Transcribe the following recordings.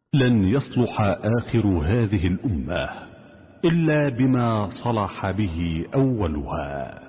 لن يصلح آخر هذه الأمة إلا بما صلح به أولها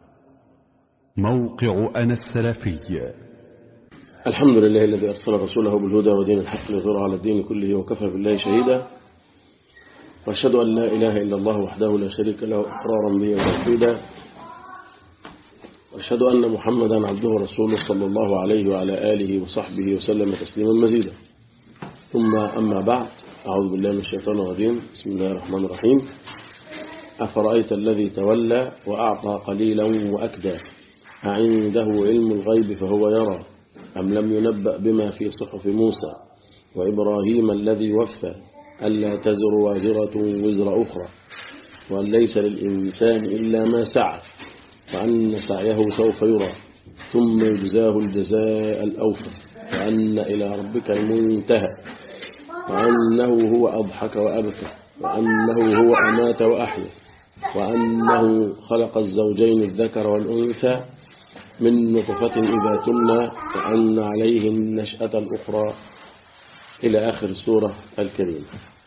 موقع أنا السلفي الحمد لله الذي أرسل رسوله بالهدى ودين الحق ليظهره على الدين كله وكفى بالله شهيدا وأشهد أن لا إله إلا الله وحده لا شريك له إقرارا به وتوحيدا وأشهد أن محمدا عبده ورسوله صلى الله عليه وعلى آله وصحبه وسلم تسليما مزيدا ثم أما بعد أعوذ بالله من الشيطان الرجيم بسم الله الرحمن الرحيم أفرأيت الذي تولى وأعطى قليلا وأكدى أعنده علم الغيب فهو يرى أم لم ينبأ بما في صحف موسى وإبراهيم الذي وفى ألا تزر وازرة وزر أخرى وأن ليس للإنسان إلا ما سعى وأن سعيه سوف يرى ثم يجزاه الجزاء الأوفى وأن إلى ربك المنتهى وأنه هو أضحك وأبكى وأنه هو أمات وأحيا وأنه خلق الزوجين الذكر والأنثى من نطفة إذا تمنى وأن عليه النشأة الأخرى إلى آخر السورة الكريمة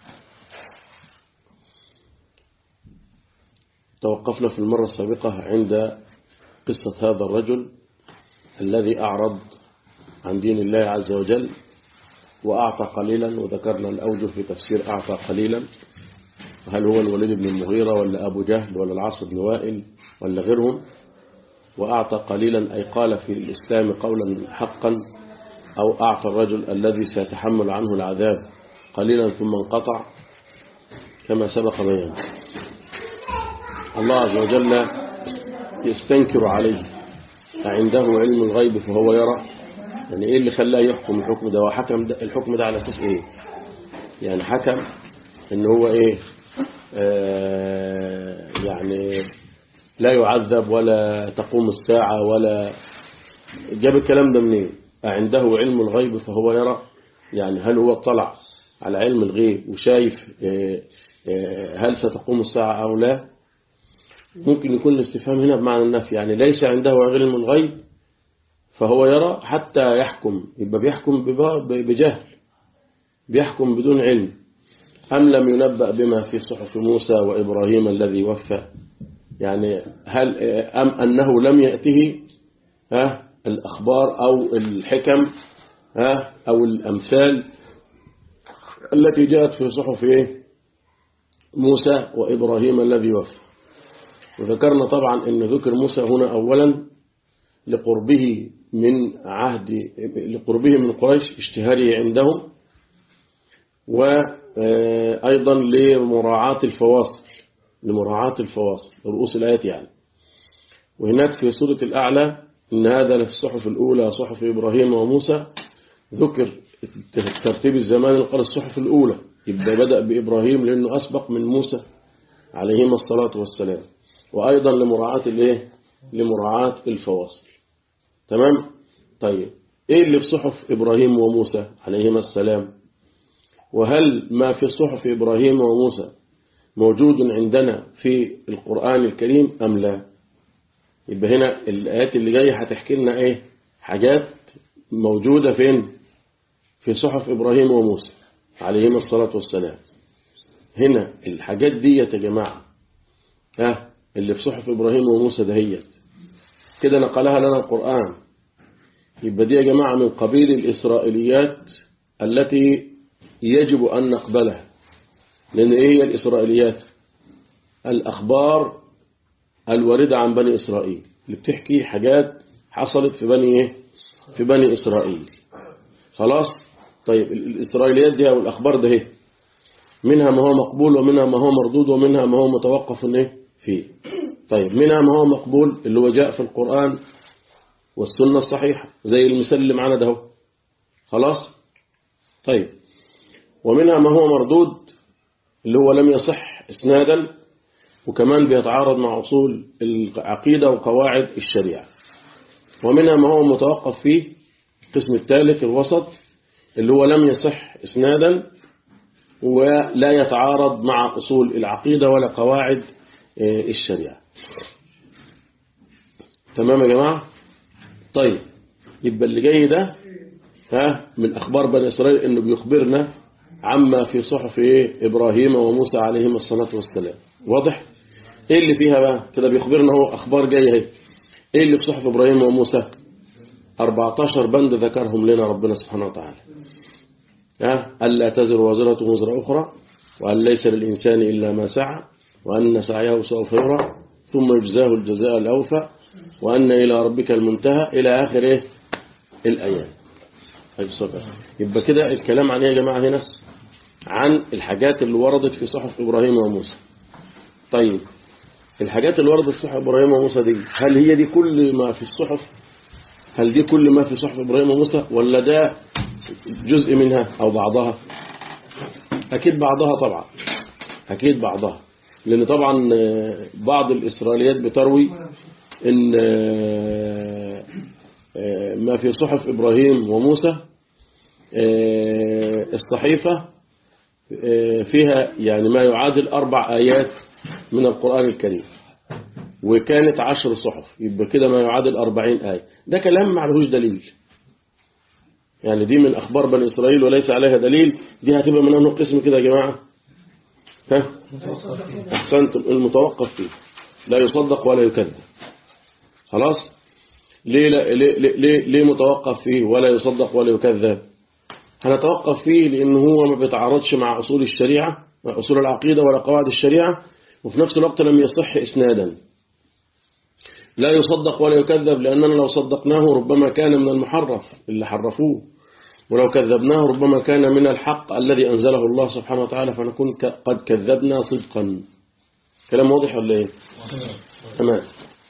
توقفنا في المرة السابقة عند قصة هذا الرجل الذي أعرض عن دين الله عز وجل وأعطى قليلا وذكرنا الأوجه في تفسير أعطى قليلا هل هو الوليد بن المغيرة ولا أبو جهل ولا العاص بن وائل ولا غيرهم وأعطى قليلا أي قال في الإسلام قولا حقا أو أعطى الرجل الذي سيتحمل عنه العذاب قليلا ثم انقطع كما سبق بيان الله عز وجل يستنكر عليه عنده علم الغيب فهو يرى يعني ايه اللي خلاه يحكم الحكم ده وحكم ده الحكم ده على اساس ايه يعني حكم ان هو ايه آه يعني لا يعذب ولا تقوم الساعة ولا جاب الكلام ده منين عنده علم الغيب فهو يرى يعني هل هو اطلع على علم الغيب وشايف آه آه هل ستقوم الساعة أو لا ممكن يكون الاستفهام هنا بمعنى النفي يعني ليس عنده علم الغيب فهو يرى حتى يحكم يبقى بيحكم بجهل بيحكم بدون علم أم لم ينبأ بما في صحف موسى وإبراهيم الذي وفى يعني هل أم أنه لم يأته ها الأخبار أو الحكم ها أو الأمثال التي جاءت في صحف إيه موسى وإبراهيم الذي وفى وذكرنا طبعا أن ذكر موسى هنا أولا لقربه من عهد لقربه من قريش اشتهاره عندهم وأيضا لمراعاة الفواصل لمراعاة الفواصل رؤوس الآيات يعني وهناك في سورة الأعلى إن هذا لفي الصحف الأولى صحف إبراهيم وموسى ذكر ترتيب الزمان قال الصحف الأولى يبقى بدأ بإبراهيم لأنه أسبق من موسى عليهما الصلاة والسلام وأيضا لمراعاة الإيه لمراعاة الفواصل تمام طيب إيه اللي في صحف إبراهيم وموسى عليهما السلام وهل ما في صحف إبراهيم وموسى موجود عندنا في القرآن الكريم أم لا يبقى هنا الآيات اللي جاية هتحكي لنا إيه حاجات موجودة فين في صحف إبراهيم وموسى عليهما الصلاة والسلام هنا الحاجات دي يا جماعة ها اللي في صحف إبراهيم وموسى دهيت كده نقلها لنا القرآن يبقى دي يا جماعة من قبيل الإسرائيليات التي يجب أن نقبلها لأن إيه هي الإسرائيليات الأخبار الواردة عن بني إسرائيل اللي بتحكي حاجات حصلت في بني إيه في بني إسرائيل خلاص طيب الإسرائيليات دي أو الأخبار ده إيه منها ما هو مقبول ومنها ما هو مردود ومنها ما هو متوقف إيه فيه طيب منها ما هو مقبول اللي هو جاء في القرآن والسنة الصحيحة زي المثال اللي معانا ده خلاص طيب ومنها ما هو مردود اللي هو لم يصح اسنادا وكمان بيتعارض مع أصول العقيدة وقواعد الشريعة ومنها ما هو متوقف فيه القسم الثالث الوسط اللي هو لم يصح اسنادا ولا يتعارض مع أصول العقيدة ولا قواعد الشريعة تمام يا جماعة طيب يبقى اللي جاي ده ها من أخبار بني إسرائيل إنه بيخبرنا عما في صحف إيه إبراهيم وموسى عليهما الصلاة والسلام واضح إيه اللي فيها بقى كده بيخبرنا هو أخبار جاية اهي إيه اللي في صحف إبراهيم وموسى 14 بند ذكرهم لنا ربنا سبحانه وتعالى ها ألا تزر وزرة وزر أخرى وأن ليس للإنسان إلا ما سعى وأن سعيه سوف يرى ثم يجزاه الجزاء الأوفى وأن إلى ربك المنتهى إلى آخر إيه الأيام طيب صدق يبقى كده الكلام عن إيه يا جماعة هنا عن الحاجات اللي وردت في صحف إبراهيم وموسى طيب الحاجات اللي وردت في صحف إبراهيم وموسى دي هل هي دي كل ما في الصحف هل دي كل ما في صحف إبراهيم وموسى ولا ده جزء منها أو بعضها أكيد بعضها طبعا أكيد بعضها لأن طبعا بعض الإسرائيليات بتروي إن ما في صحف إبراهيم وموسى الصحيفة فيها يعني ما يعادل أربع آيات من القرآن الكريم وكانت عشر صحف يبقى كده ما يعادل أربعين آية ده كلام معلهوش دليل يعني دي من أخبار بني إسرائيل وليس عليها دليل دي هتبقى من أنه قسم كده يا جماعة ها أحسنتم المتوقف فيه لا يصدق ولا يكذب خلاص ليه, لا ليه, ليه, ليه متوقف فيه ولا يصدق ولا يكذب هنتوقف فيه لأنه هو ما بيتعارضش مع أصول الشريعة مع أصول العقيدة ولا قواعد الشريعة وفي نفس الوقت لم يصح إسنادا لا يصدق ولا يكذب لأننا لو صدقناه ربما كان من المحرف اللي حرفوه ولو كذبناه ربما كان من الحق الذي أنزله الله سبحانه وتعالى فنكون قد كذبنا صدقا كلام واضح ولا ايه تمام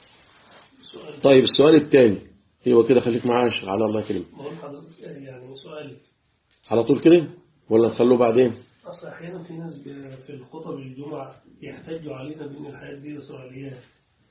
طيب السؤال الثاني ايوه كده خليك معايا على الله يكرمك يعني سؤالي على طول كده ولا نخلوه بعدين أصل أحيانا في ناس في الخطب الجمعة يحتجوا علينا بأن الحياة دي إسرائيليات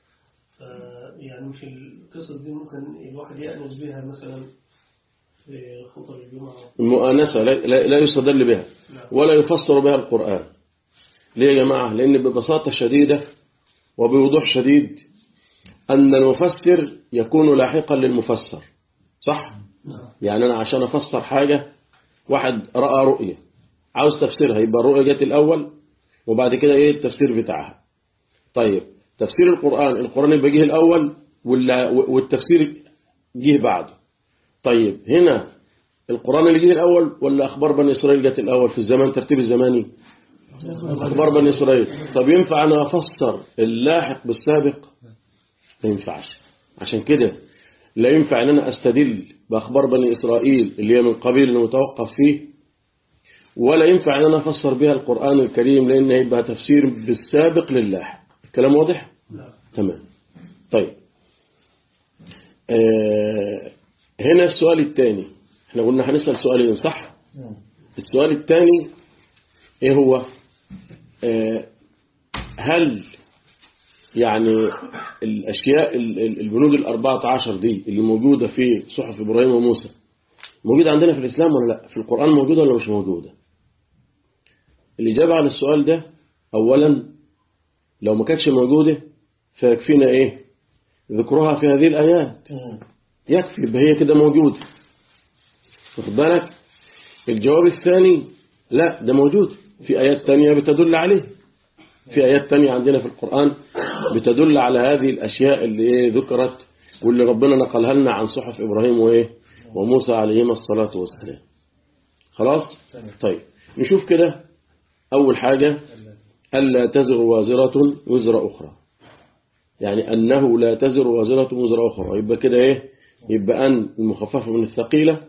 يعني مش القصص دي ممكن الواحد يأنس بها مثلا في خطب الجمعة المؤانسة لا, لا يستدل بها ولا يفسر بها القرآن ليه يا جماعة لأن ببساطة شديدة وبوضوح شديد أن المفسر يكون لاحقا للمفسر صح؟ يعني أنا عشان أفسر حاجة واحد رأى رؤية عاوز تفسيرها يبقى الرؤية جت الأول وبعد كده إيه التفسير بتاعها طيب تفسير القرآن القرآن يبقى جه الأول والتفسير جه بعده طيب هنا القرآن اللي جه الأول ولا أخبار بني إسرائيل جت الأول في الزمان ترتيب الزماني أخبار بني إسرائيل طب ينفع أنا أفسر اللاحق بالسابق ما ينفعش عشان كده لا ينفع أن أنا أستدل بأخبار بني إسرائيل اللي هي من قبيل المتوقف فيه ولا ينفع أن أنا أفسر بها القرآن الكريم لأن هيبقى تفسير بالسابق للاحق كلام واضح؟ لا. تمام طيب آه هنا السؤال الثاني احنا قلنا هنسأل سؤالين صح السؤال الثاني ايه هو آه هل يعني الأشياء البنود الأربعة عشر دي اللي موجودة في صحف إبراهيم وموسى موجودة عندنا في الإسلام ولا لا في القرآن موجودة ولا مش موجودة الإجابة على السؤال ده أولا لو ما كانتش موجودة فيكفينا إيه ذكرها في هذه الآيات يكفي يبقى هي كده موجودة واخد بالك الجواب الثاني لا ده موجود في آيات تانية بتدل عليه في آيات تانية عندنا في القرآن بتدل على هذه الأشياء اللي إيه ذكرت واللي ربنا نقلها لنا عن صحف إبراهيم وإيه وموسى عليهما الصلاة والسلام خلاص طيب نشوف كده أول حاجة ألا تزر وازرة وزر أخرى يعني أنه لا تزر وازرة وزر أخرى يبقى كده إيه يبقى أن المخففة من الثقيلة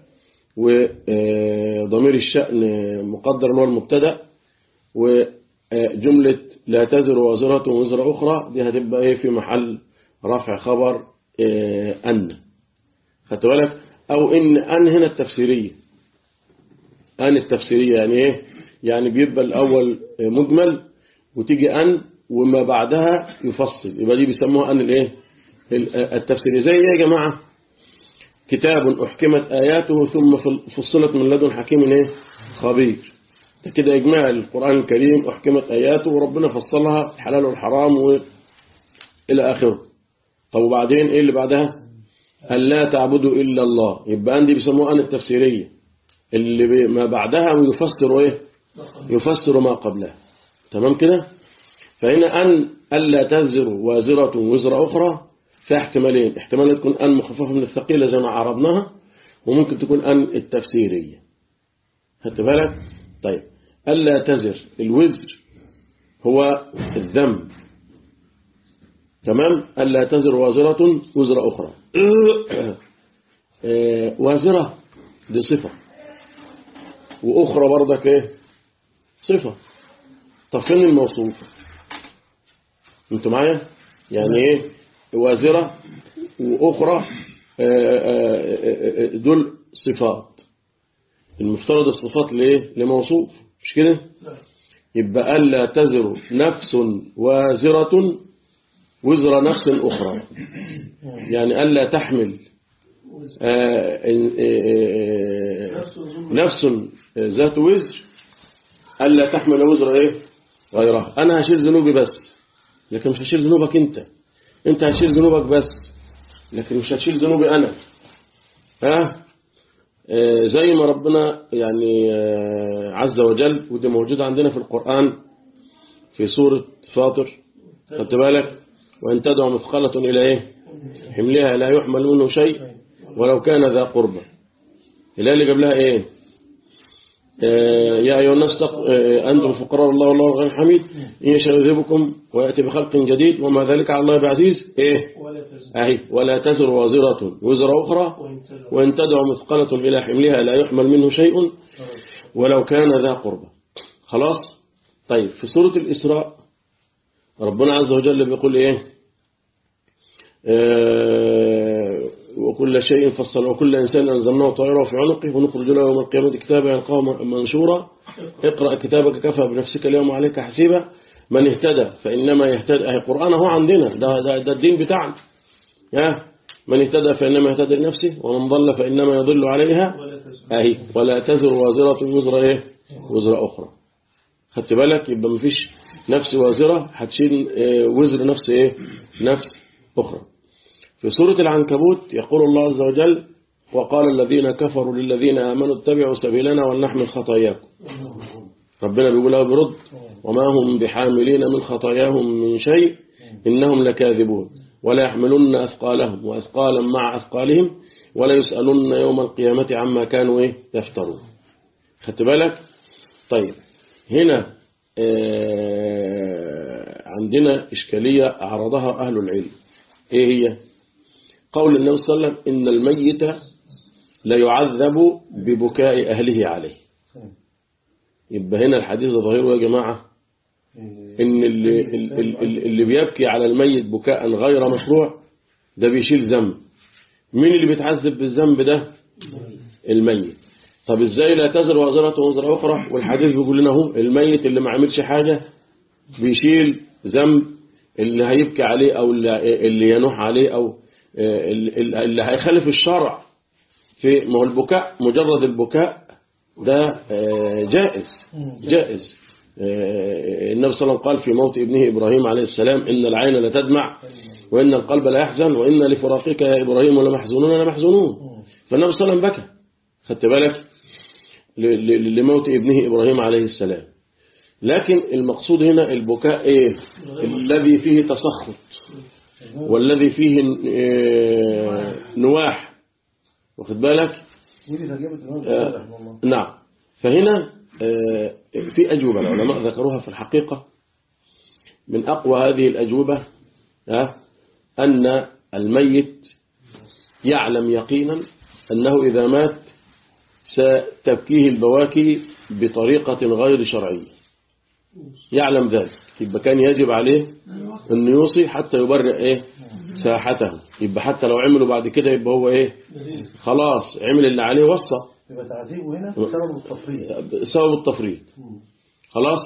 وضمير الشأن مقدر هو المبتدا وجملة لا تزر وازرة وزر أخرى دي هتبقى إيه في محل رفع خبر أن خدت بالك أو إن أن هنا التفسيرية أن التفسيرية يعني إيه يعني بيبقى الأول مجمل وتيجي أن وما بعدها يفصل يبقى دي بيسموها أن الإيه التفسيرية زي إيه يا جماعة كتاب أحكمت آياته ثم فصلت من لدن حكيم إيه خبير ده كده إجماع القرآن الكريم أحكمت آياته وربنا فصلها الحلال والحرام وإلى آخره طب وبعدين إيه اللي بعدها ألا تعبدوا إلا الله يبقى عندي بيسموها أن التفسيرية اللي ما بعدها ويفسر إيه يفسر ما قبله تمام كده فهنا أن ألا تزر وازرة وزر أخرى فيها احتمالين احتمال تكون أن مخففة من الثقيلة زي ما عرضناها وممكن تكون أن التفسيرية خدت بالك طيب ألا تزر الوزر هو الذنب تمام ألا تزر وازرة وزر أخرى آه، وازرة دي صفة وأخرى برضك إيه صفة طب فين الموصوف انتوا معايا يعني ايه وازرة واخرى آه، آه، آه، دول صفات المفترض الصفات لايه لموصوف مش كده نعم يبقى ألا تزر نفس وازرة وزر نفس أخرى يعني ألا تحمل آه، آه، آه، نفس ذات وزر ألا تحمل وزر إيه غيرها أنا هشيل ذنوبي بس لكن مش هشيل ذنوبك أنت أنت هشيل ذنوبك بس لكن مش هتشيل ذنوبي أنا ها آه، زي ما ربنا يعني آه، عز وجل ودي موجودة عندنا في القرآن في سورة فاطر خدت بالك وإن تدعو مثقلة إلى إيه حملها لا يحمل منه شيء ولو كان ذا قربة الآية اللي قبلها إيه آه، يا أيها الناس تق... آه، أنتم فقراء الله والله غير حميد إن يشاء يذهبكم ويأتي بخلق جديد وما ذلك على الله بعزيز إيه ولا تزر أهي ولا تزر وازرة وزر أخرى وإن تزر وإن تدعو مثقلة إلى حملها لا يحمل منه شيء ولو كان ذا قربى خلاص طيب في سورة الإسراء ربنا عز وجل بيقول إيه آه وكل شيء فصل وكل إنسان أنزلناه طائره في عنقه ونخرج له يوم القيامة كتابا يلقاه منشورا اقرأ كتابك كفى بنفسك اليوم عليك حسيبا من اهتدى فإنما يهتدى أهي قرآن هو عندنا ده, ده, ده الدين بتاعنا ها من اهتدى فإنما يهتدي لنفسه ومن ضل فإنما يضل عليها ولا تزر أهي ولا تزر وازرة وزر إيه وزر أخرى خدت بالك يبقى مفيش نفس وازرة هتشيل آه، وزر نفس إيه نفس أخرى في سورة العنكبوت يقول الله عز وجل وقال الذين كفروا للذين آمنوا اتبعوا سبيلنا ولنحمل خطاياكم ربنا بيقول له برد وما هم بحاملين من خطاياهم من شيء إنهم لكاذبون ولا يحملن أثقالهم وأثقالا مع أثقالهم ولا يسألن يوم القيامة عما كانوا إيه يفترون خدت بالك طيب هنا آه عندنا إشكالية عرضها أهل العلم إيه هي قول النبي صلى الله عليه وسلم إن الميت لا يعذب ببكاء أهله عليه يبقى هنا الحديث ده ظاهره يا جماعة إن اللي, اللي, اللي بيبكي على الميت بكاء غير مشروع ده بيشيل ذنب مين اللي بيتعذب بالذنب ده الميت طب ازاي لا تزر وازرة وزر أخرى والحديث بيقول لنا هو الميت اللي ما عملش حاجة بيشيل ذنب اللي هيبكي عليه أو اللي اللي ينوح عليه أو آه، اللي اللي هيخالف الشرع في ما هو البكاء مجرد البكاء ده آه، جائز جائز آه، النبي صلى الله عليه وسلم قال في موت ابنه إبراهيم عليه السلام إن العين لتدمع وإن القلب لا يحزن وإن لفراقك يا إبراهيم لمحزونون لمحزونون فالنبي صلى الله عليه وسلم بكى خدت بالك ل- ل- لموت ابنه إبراهيم عليه السلام لكن المقصود هنا البكاء إيه الذي فيه تسخط والذي فيه آه، نواح واخد بالك ودي ترجمة الإمام آه، الشافعي رحمه الله نعم فهنا آه، في أجوبة العلماء ذكروها في الحقيقة من أقوى هذه الأجوبة آه، أن الميت يعلم يقينا أنه إذا مات ستبكيه البواكي بطريقة غير شرعية يعلم ذلك يبقى كان يجب عليه أن يوصي حتى يبرئ إيه ساحته يبقى حتى لو عملوا بعد كده يبقى هو إيه خلاص عمل اللي عليه وصى يبقى تعذيبه هنا سبب التفريط سبب التفريط خلاص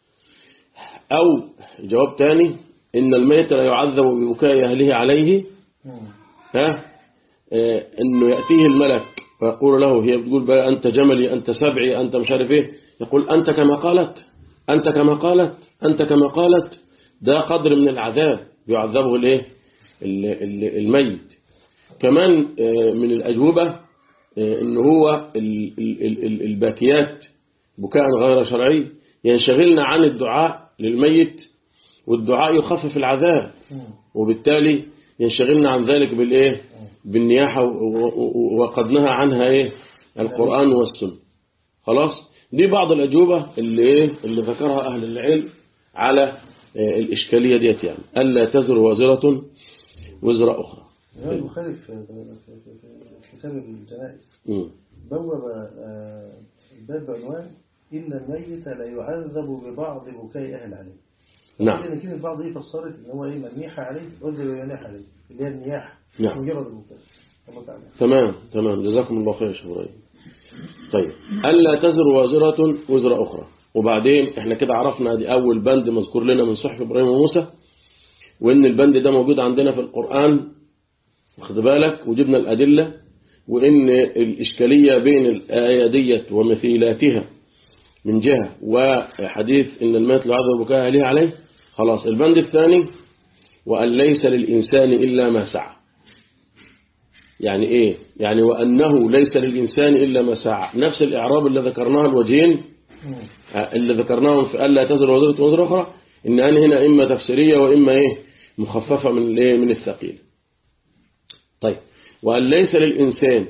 أو جواب تاني إن الميت لا يعذب ببكاء أهله عليه ها آه، إنه يأتيه الملك ويقول له هي بتقول بقى أنت جملي أنت سبعي أنت مش عارف إيه يقول أنت كما قالت أنت كما قالت أنت كما قالت ده قدر من العذاب يعذبه الإيه ال- ال- الميت كمان آه، من الأجوبة آه، إن هو ال- ال- ال- ال- الباكيات بكاء غير شرعي ينشغلنا عن الدعاء للميت والدعاء يخفف العذاب وبالتالي ينشغلنا عن ذلك بالإيه بالنياحة و- و- وقد نهى عنها إيه القرآن والسنة خلاص دي بعض الأجوبة اللي إيه اللي ذكرها أهل العلم على آه، الإشكالية ديت يعني ألا تزر وازرة وزر أخرى الإمام البخاري في في- في- في كتاب الجنائز مم. بوب آه، الباب بعنوان إن الميت لا يعذب ببعض بكاء أهل عليه نعم لأن كلمة بعض دي فسرت إن هو إيه منيح عليه وزر ينيح عليه اللي هي النياحة نعم. مجرد البكاء الله تعالى تمام تمام جزاكم الله خير يا شيخ إبراهيم طيب ألا تزر وازرة وزر أخرى وبعدين احنا كده عرفنا دي أول بند مذكور لنا من صحف إبراهيم وموسى وإن البند ده موجود عندنا في القرآن واخد بالك وجبنا الأدلة وإن الإشكالية بين الآية ديت ومثيلاتها من جهة وحديث إن الميت لا يعذب بكاء أهله عليه خلاص البند الثاني وأن ليس للإنسان إلا ما سعى يعني إيه يعني وأنه ليس للإنسان إلا ما سعى نفس الإعراب اللي ذكرناه الوجهين اللي ذكرناهم في ألا تزر وزرة وزر أخرى إن أن هنا إما تفسيرية وإما إيه مخففة من الإيه من الثقيل طيب وأن ليس للإنسان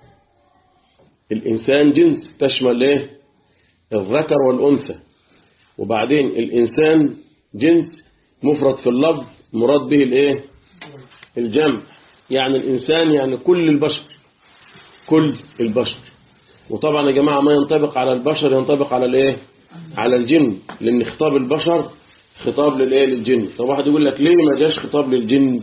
الإنسان جنس تشمل إيه الذكر والأنثى وبعدين الإنسان جنس مفرد في اللفظ مراد به الإيه الجمع يعني الإنسان يعني كل البشر كل البشر وطبعا يا جماعة ما ينطبق على البشر ينطبق على الإيه على الجن لأن خطاب البشر خطاب للإيه للجن طب واحد يقول لك ليه ما جاش خطاب للجن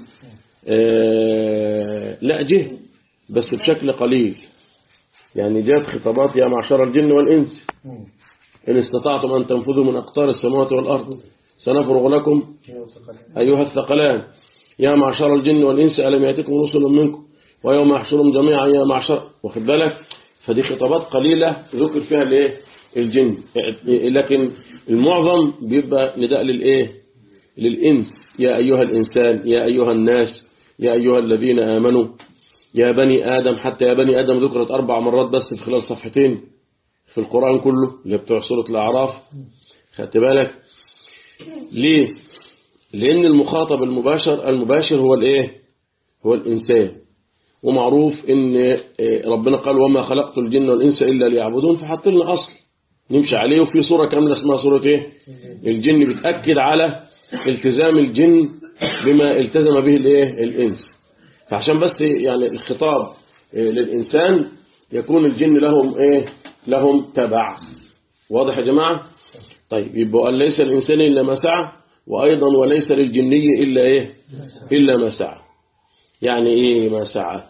آه لا جه بس بشكل قليل يعني جاءت خطابات يا معشر الجن والإنس إن استطعتم أن تنفذوا من أقطار السماوات والأرض سنفرغ لكم أيها الثقلان يا معشر الجن والإنس ألم يأتكم رسل منكم ويوم يحشرهم جميعا يا معشر واخد بالك فدي خطابات قليلة ذكر فيها الايه الجن لكن المعظم بيبقى نداء للايه للإنس يا أيها الإنسان يا أيها الناس يا أيها الذين آمنوا يا بني آدم حتى يا بني آدم ذكرت أربع مرات بس في خلال صفحتين في القرآن كله اللي بتوع سورة الأعراف خدت بالك ليه لأن المخاطب المباشر المباشر هو الايه هو الإنسان ومعروف ان ربنا قال وما خلقت الجن والإنس إلا ليعبدون فحط لنا أصل نمشي عليه وفي صورة كاملة اسمها صورة ايه الجن بتأكد على التزام الجن بما التزم به الايه الإنس فعشان بس يعني الخطاب للإنسان يكون الجن لهم ايه لهم تبع واضح يا جماعة طيب يبقى قال ليس الإنسان إلا ما سعى وأيضا وليس للجني إلا إيه إلا ما سعى يعني إيه ما سعى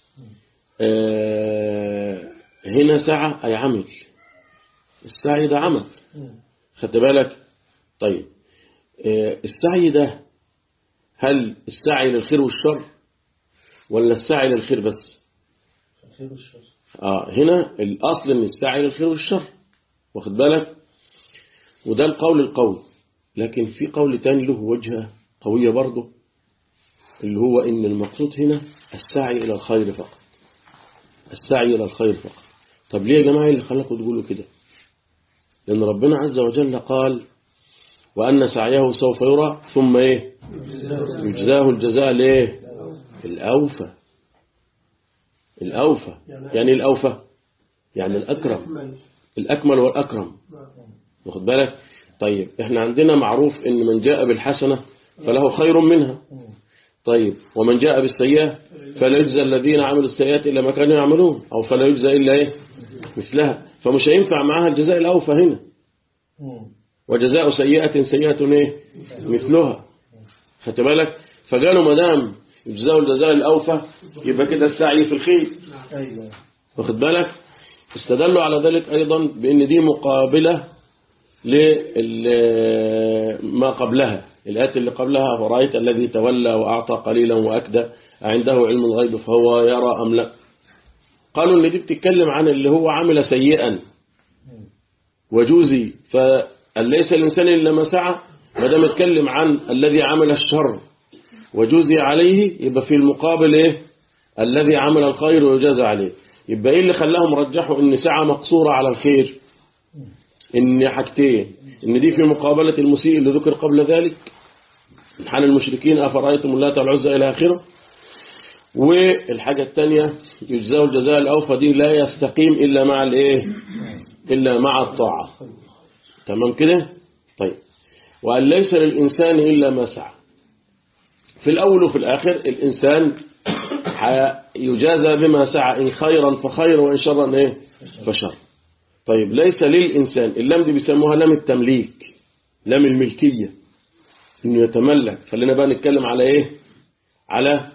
آه هنا سعى أي عمل السعي ده عمل خدت بالك طيب آه السعي ده هل السعي للخير والشر ولا السعي للخير بس الخير والشر آه هنا الأصل ان السعي للخير والشر واخد بالك وده القول القوي لكن في قول تاني له وجهة قوية برضه اللي هو ان المقصود هنا السعي إلى الخير فقط السعي إلى الخير فقط طب ليه يا جماعة اللي خلاكم تقولوا كده لأن ربنا عز وجل قال وأن سعيه سوف يرى ثم إيه يجزاه الجزاء ليه الأوفى الأوفى يعني إيه الأوفى يعني الأكرم أكمل. الأكمل والأكرم نعم. واخد بالك طيب احنا عندنا معروف ان من جاء بالحسنة فله خير منها طيب ومن جاء بالسيئة فلا يجزى الذين عملوا السيئات إلا ما كانوا يعملون أو فلا يجزى إلا إيه مثلها فمش هينفع معاها الجزاء الأوفى هنا وجزاء سيئة سيئة إيه مثلها خدت بالك فقالوا ما دام يجزاء الجزاء الأوفى يبقى كده السعي في الخير أيوة واخد بالك استدلوا على ذلك أيضا بأن دي مقابلة لما قبلها الآيات اللي قبلها فرأيت الذي تولى وأعطى قليلا وأكدى عنده علم الغيب فهو يرى أم لا قالوا ان دي بتتكلم عن اللي هو عمل سيئا وجوزي فليس الإنسان إلا ما سعى ما دام اتكلم عن الذي عمل الشر وجوزي عليه يبقى في المقابل ايه الذي عمل الخير ويجازى عليه يبقى ايه اللي خلاهم رجحوا ان سعى مقصورة على الخير إن حاجتين إن دي في مقابلة المسيء اللي ذكر قبل ذلك من حال المشركين أفرأيتم اللات والعزى إلى آخره والحاجة الثانية يجزاه الجزاء الأوفى دي لا يستقيم إلا مع الإيه إلا مع الطاعة تمام كده طيب وأن ليس للإنسان إلا ما سعى في الأول وفي الآخر الإنسان يجازى بما سعى إن خيرا فخير وإن شرا إيه فشر طيب ليس للإنسان اللام دي بيسموها لام التمليك لام الملكية إنه يتملك خلينا بقى نتكلم على إيه على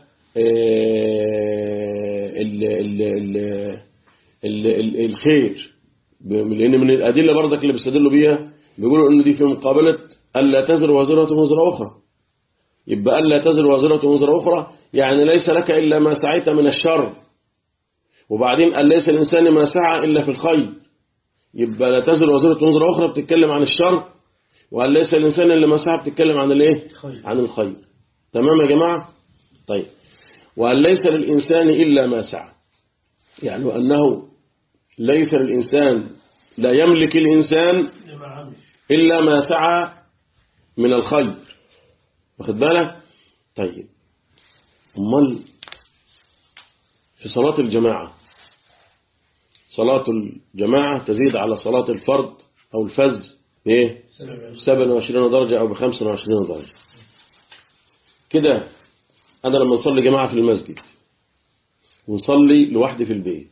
إيه ال ال ال ال ال الخير لأن من الأدلة برضك اللي بيستدلوا بيها بيقولوا إن دي في مقابلة ألا تزر وزرة وزر أخرى يبقى ألا تزر وزرة وزر أخرى يعني ليس لك إلا ما سعيت من الشر وبعدين أن ليس الإنسان ما سعى إلا في الخير يبقى لا تزر وزرة وزر أخرى بتتكلم عن الشر وأن ليس الإنسان إلا ما سعى بتتكلم عن الإيه عن الخير تمام يا جماعة طيب وأن ليس للإنسان إلا ما سعى يعني أنه ليس للإنسان لا يملك الإنسان إلا ما سعى من الخير واخد بالك طيب امال في صلاة الجماعة صلاة الجماعة تزيد على صلاة الفرد أو الفز بإيه 27 درجة أو ب 25 درجة كده أنا لما نصلي جماعة في المسجد ونصلي لوحدي في البيت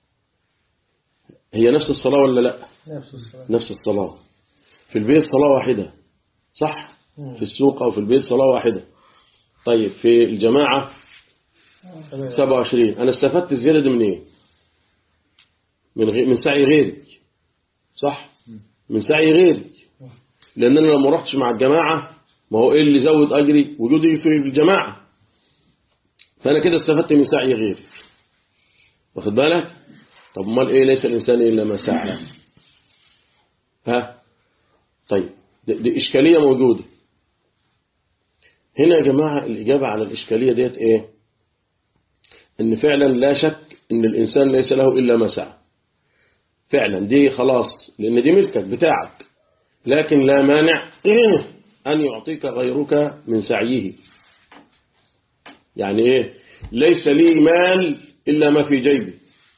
هي نفس الصلاة ولا لا نفس الصلاة نفس الصلاة في البيت صلاة واحدة صح في السوق أو في البيت صلاة واحدة طيب في الجماعة 27 أنا استفدت الزيادة دي من إيه من, غي... من سعي غيري صح من سعي غيري لأن أنا لما رحتش مع الجماعة ما هو إيه اللي زود أجري وجودي في الجماعة فأنا كده استفدت من سعي غيري واخد بالك طب امال إيه ليس الإنسان إلا ما سعى ها طيب دي, دي إشكالية موجودة هنا يا جماعة الإجابة على الإشكالية ديت إيه إن فعلا لا شك إن الإنسان ليس له إلا ما سعى فعلا دي خلاص لأن دي ملكك بتاعك لكن لا مانع أن يعطيك غيرك من سعيه يعني إيه ليس لي مال إلا ما في جيبي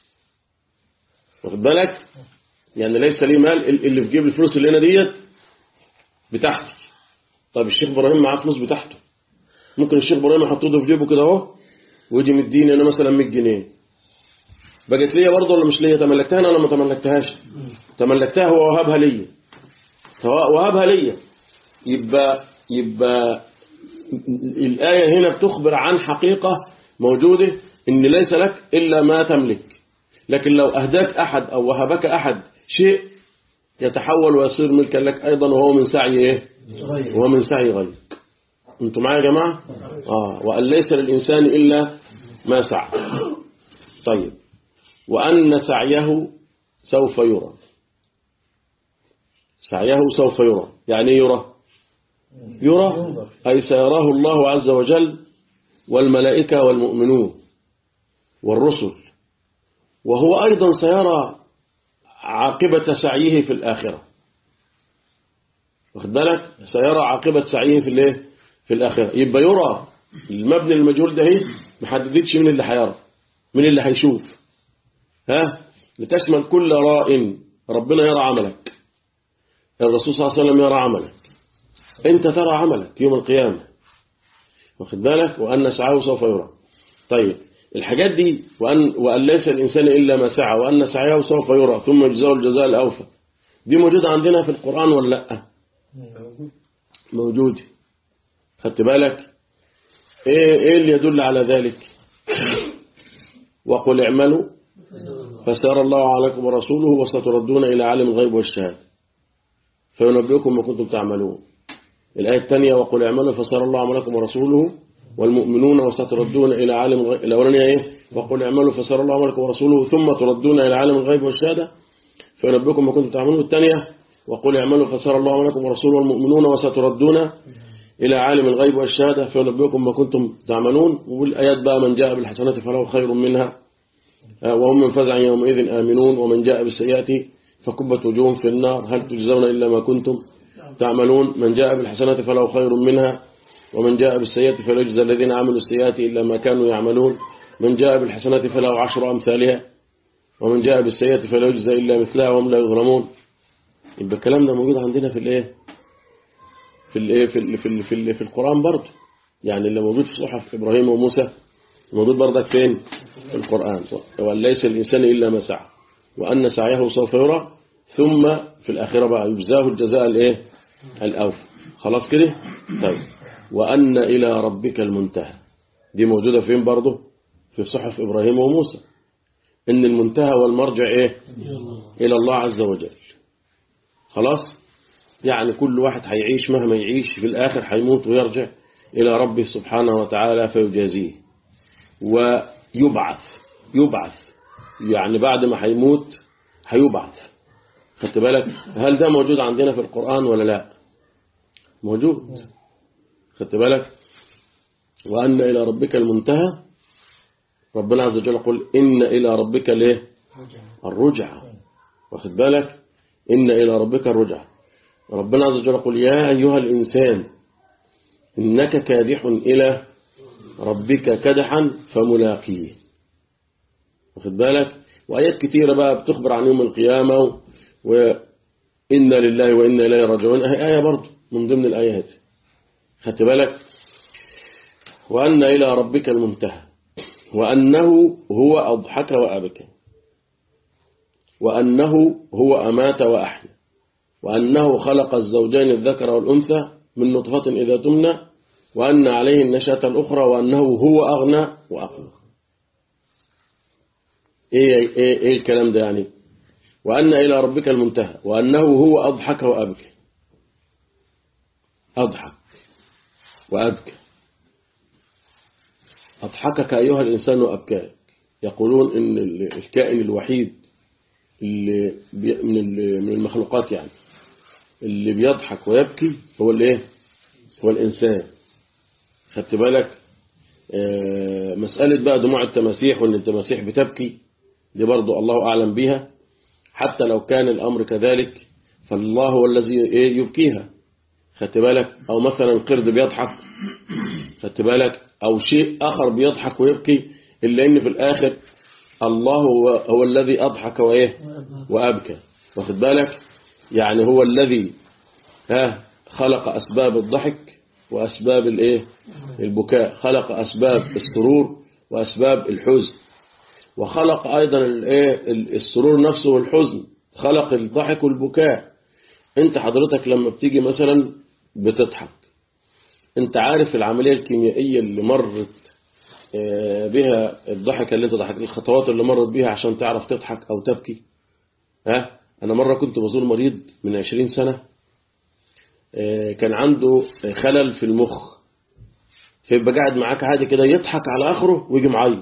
واخد بالك يعني ليس لي مال اللي في جيب الفلوس اللي هنا ديت بتاعتي طب الشيخ إبراهيم معاه فلوس بتاعته ممكن الشيخ إبراهيم يحطه في جيبه كده اهو ويجي مديني أنا مثلا 100 جنيه بقت ليا برضه ولا مش ليا تملكتها أنا ولا ما تملكتهاش تملكتها هو وهبها ليا سواء وهبها ليا يبقى يبقى الآية هنا بتخبر عن حقيقة موجودة إن ليس لك إلا ما تملك لكن لو أهداك أحد أو وهبك أحد شيء يتحول ويصير ملكا لك أيضا وهو من سعي إيه وهو من سعي غيرك أنتم معايا يا جماعة آه وأن ليس للإنسان إلا ما سعى طيب وأن سعيه سوف يرى سعيه سوف يرى يعني إيه يرى يرى أي سيراه الله عز وجل والملائكة والمؤمنون والرسل وهو أيضا سيرى عاقبة سعيه في الآخرة واخد بالك سيرى عاقبة سعيه في الايه في الآخرة يبقى يرى المبني المجهول ده هي محددتش من اللي هيرى من اللي هيشوف ها لتشمل كل راء ربنا يرى عملك الرسول صلى الله عليه وسلم يرى عملك انت ترى عملك يوم القيامة واخد بالك وأن سعاه سوف يرى طيب الحاجات دي وأن, وأن ليس الإنسان إلا ما سعى وأن سعيه سوف يرى ثم يجزاه الجزاء الأوفى دي موجودة عندنا في القرآن ولا لا موجود خدت بالك ايه, إيه اللي يدل على ذلك وقل اعملوا فسيرى الله عليكم ورسوله وستردون إلى عالم الغيب والشهادة فينبئكم ما كنتم تعملون الآية الثانية وقل اعملوا فسيرى الله عليكم ورسوله والمؤمنون وستردون إلى عالم الغيب الأولانية إيه وقل اعملوا فسيرى الله عليكم ورسوله ثم تردون إلى عالم الغيب والشهادة فينبئكم ما كنتم تعملون الثانية وقل اعملوا فسيرى الله عليكم ورسوله والمؤمنون وستردون إلى عالم الغيب والشهادة فينبئكم ما كنتم تعملون والآيات بقى من جاء بالحسنات فله خير منها وهم من فزع يومئذ آمنون ومن جاء بالسيئات فكبت وجوههم في النار هل تجزون إلا ما كنتم تعملون من جاء بالحسنات فله خير منها ومن جاء بالسيئة فلا يجزى الذين عملوا السيئات إلا ما كانوا يعملون من جاء بالحسنات فله عشر أمثالها ومن جاء بالسيئة فلا يجزى إلا مثلها وهم لا يظلمون يبقى الكلام ده موجود عندنا في الايه في الايه في ال في ال في, ال في القرآن برضه يعني اللي موجود في صحف إبراهيم وموسى موجود برضك فين في القرآن وأن ليس الإنسان إلا ما سعى وأن سعيه سوف يرى ثم في الآخرة بقى يجزاه الجزاء الايه الأوفى خلاص كده طيب وأن إلى ربك المنتهى دي موجودة فين برضه في صحف إبراهيم وموسى إن المنتهى والمرجع إيه إلى الله عز وجل خلاص يعني كل واحد هيعيش مهما يعيش في الآخر هيموت ويرجع إلى ربه سبحانه وتعالى فيجازيه ويبعث يبعث يعني بعد ما هيموت هيبعث خدت بالك هل ده موجود عندنا في القرآن ولا لا موجود خدت بالك وأن إلى ربك المنتهى ربنا عز وجل يقول إن إلى ربك ليه الرجعة واخد بالك إن إلى ربك الرجعة ربنا عز وجل يقول يا أيها الإنسان إنك كادح إلى ربك كدحا فملاقيه واخد بالك وآيات كتيرة بقى بتخبر عن يوم القيامة وإنا لله وإنا إليه راجعون أهي آية برضه من ضمن الآيات خدت بالك وأن إلى ربك المنتهى وأنه هو أضحك وأبكى وأنه هو أمات وأحيا وأنه خلق الزوجين الذكر والأنثى من نطفة إذا تمنى وأن عليه النشاة الأخرى وأنه هو أغنى وأقنى إيه, إيه, إيه الكلام ده يعني وأن إلى ربك المنتهى وأنه هو أضحك وأبكى أضحك وأبكى أضحكك أيها الإنسان وأبكاك يقولون إن الكائن الوحيد اللي من من المخلوقات يعني اللي بيضحك ويبكي هو الايه هو الإنسان خدت بالك آه مسألة بقى دموع التماسيح وإن التماسيح بتبكي دي برضو الله أعلم بها حتى لو كان الأمر كذلك فالله هو الذي إيه يبكيها خدت بالك أو مثلا قرد بيضحك خدت بالك أو شيء آخر بيضحك ويبكي إلا إن في الآخر الله هو, هو الذي أضحك وإيه وأبكى واخد بالك يعني هو الذي ها خلق أسباب الضحك وأسباب الإيه البكاء خلق أسباب السرور وأسباب الحزن وخلق أيضا الإيه السرور نفسه والحزن خلق الضحك والبكاء انت حضرتك لما بتيجي مثلا بتضحك انت عارف العملية الكيميائية اللي مرت بها الضحكة اللي انت ضحك الخطوات اللي مرت بيها عشان تعرف تضحك او تبكي ها انا مرة كنت بزور مريض من عشرين سنة كان عنده خلل في المخ فيبقى قاعد معاك عادي كده يضحك على اخره ويجي معيط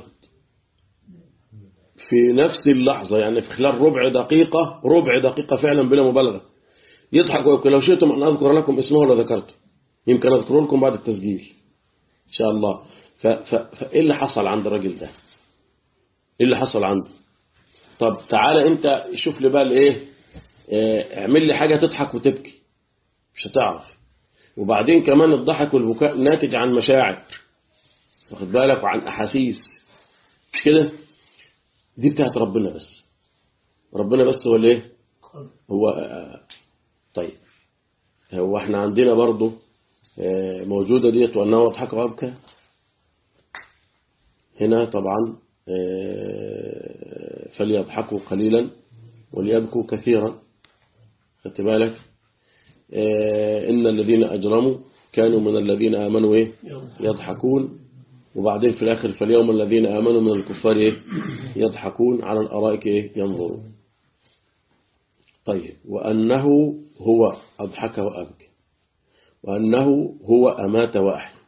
في نفس اللحظة يعني في خلال ربع دقيقة ربع دقيقة فعلا بلا مبالغة يضحك ويبكي لو شئتم أن أذكر لكم اسمه ولا ذكرته يمكن أذكره لكم بعد التسجيل إن شاء الله فإيه اللي حصل عند الراجل ده إيه اللي حصل عنده طب تعالى أنت شوف لي بقى الإيه اه اعمل لي حاجة تضحك وتبكي مش هتعرف وبعدين كمان الضحك والبكاء ناتج عن مشاعر واخد بالك وعن أحاسيس مش كده دي بتاعت ربنا بس ربنا بس هو الايه هو آه طيب هو احنا عندنا برضو آه موجودة ديت وأنه أضحك وأبكى هنا طبعا آه فليضحكوا قليلا وليبكوا كثيرا خدت بالك إن الذين أجرموا كانوا من الذين آمنوا إيه يضحكون وبعدين في الآخر فاليوم الذين آمنوا من الكفار إيه يضحكون على الأرائك إيه ينظرون طيب وأنه هو أضحك وأبكى وأنه هو أمات وأحيا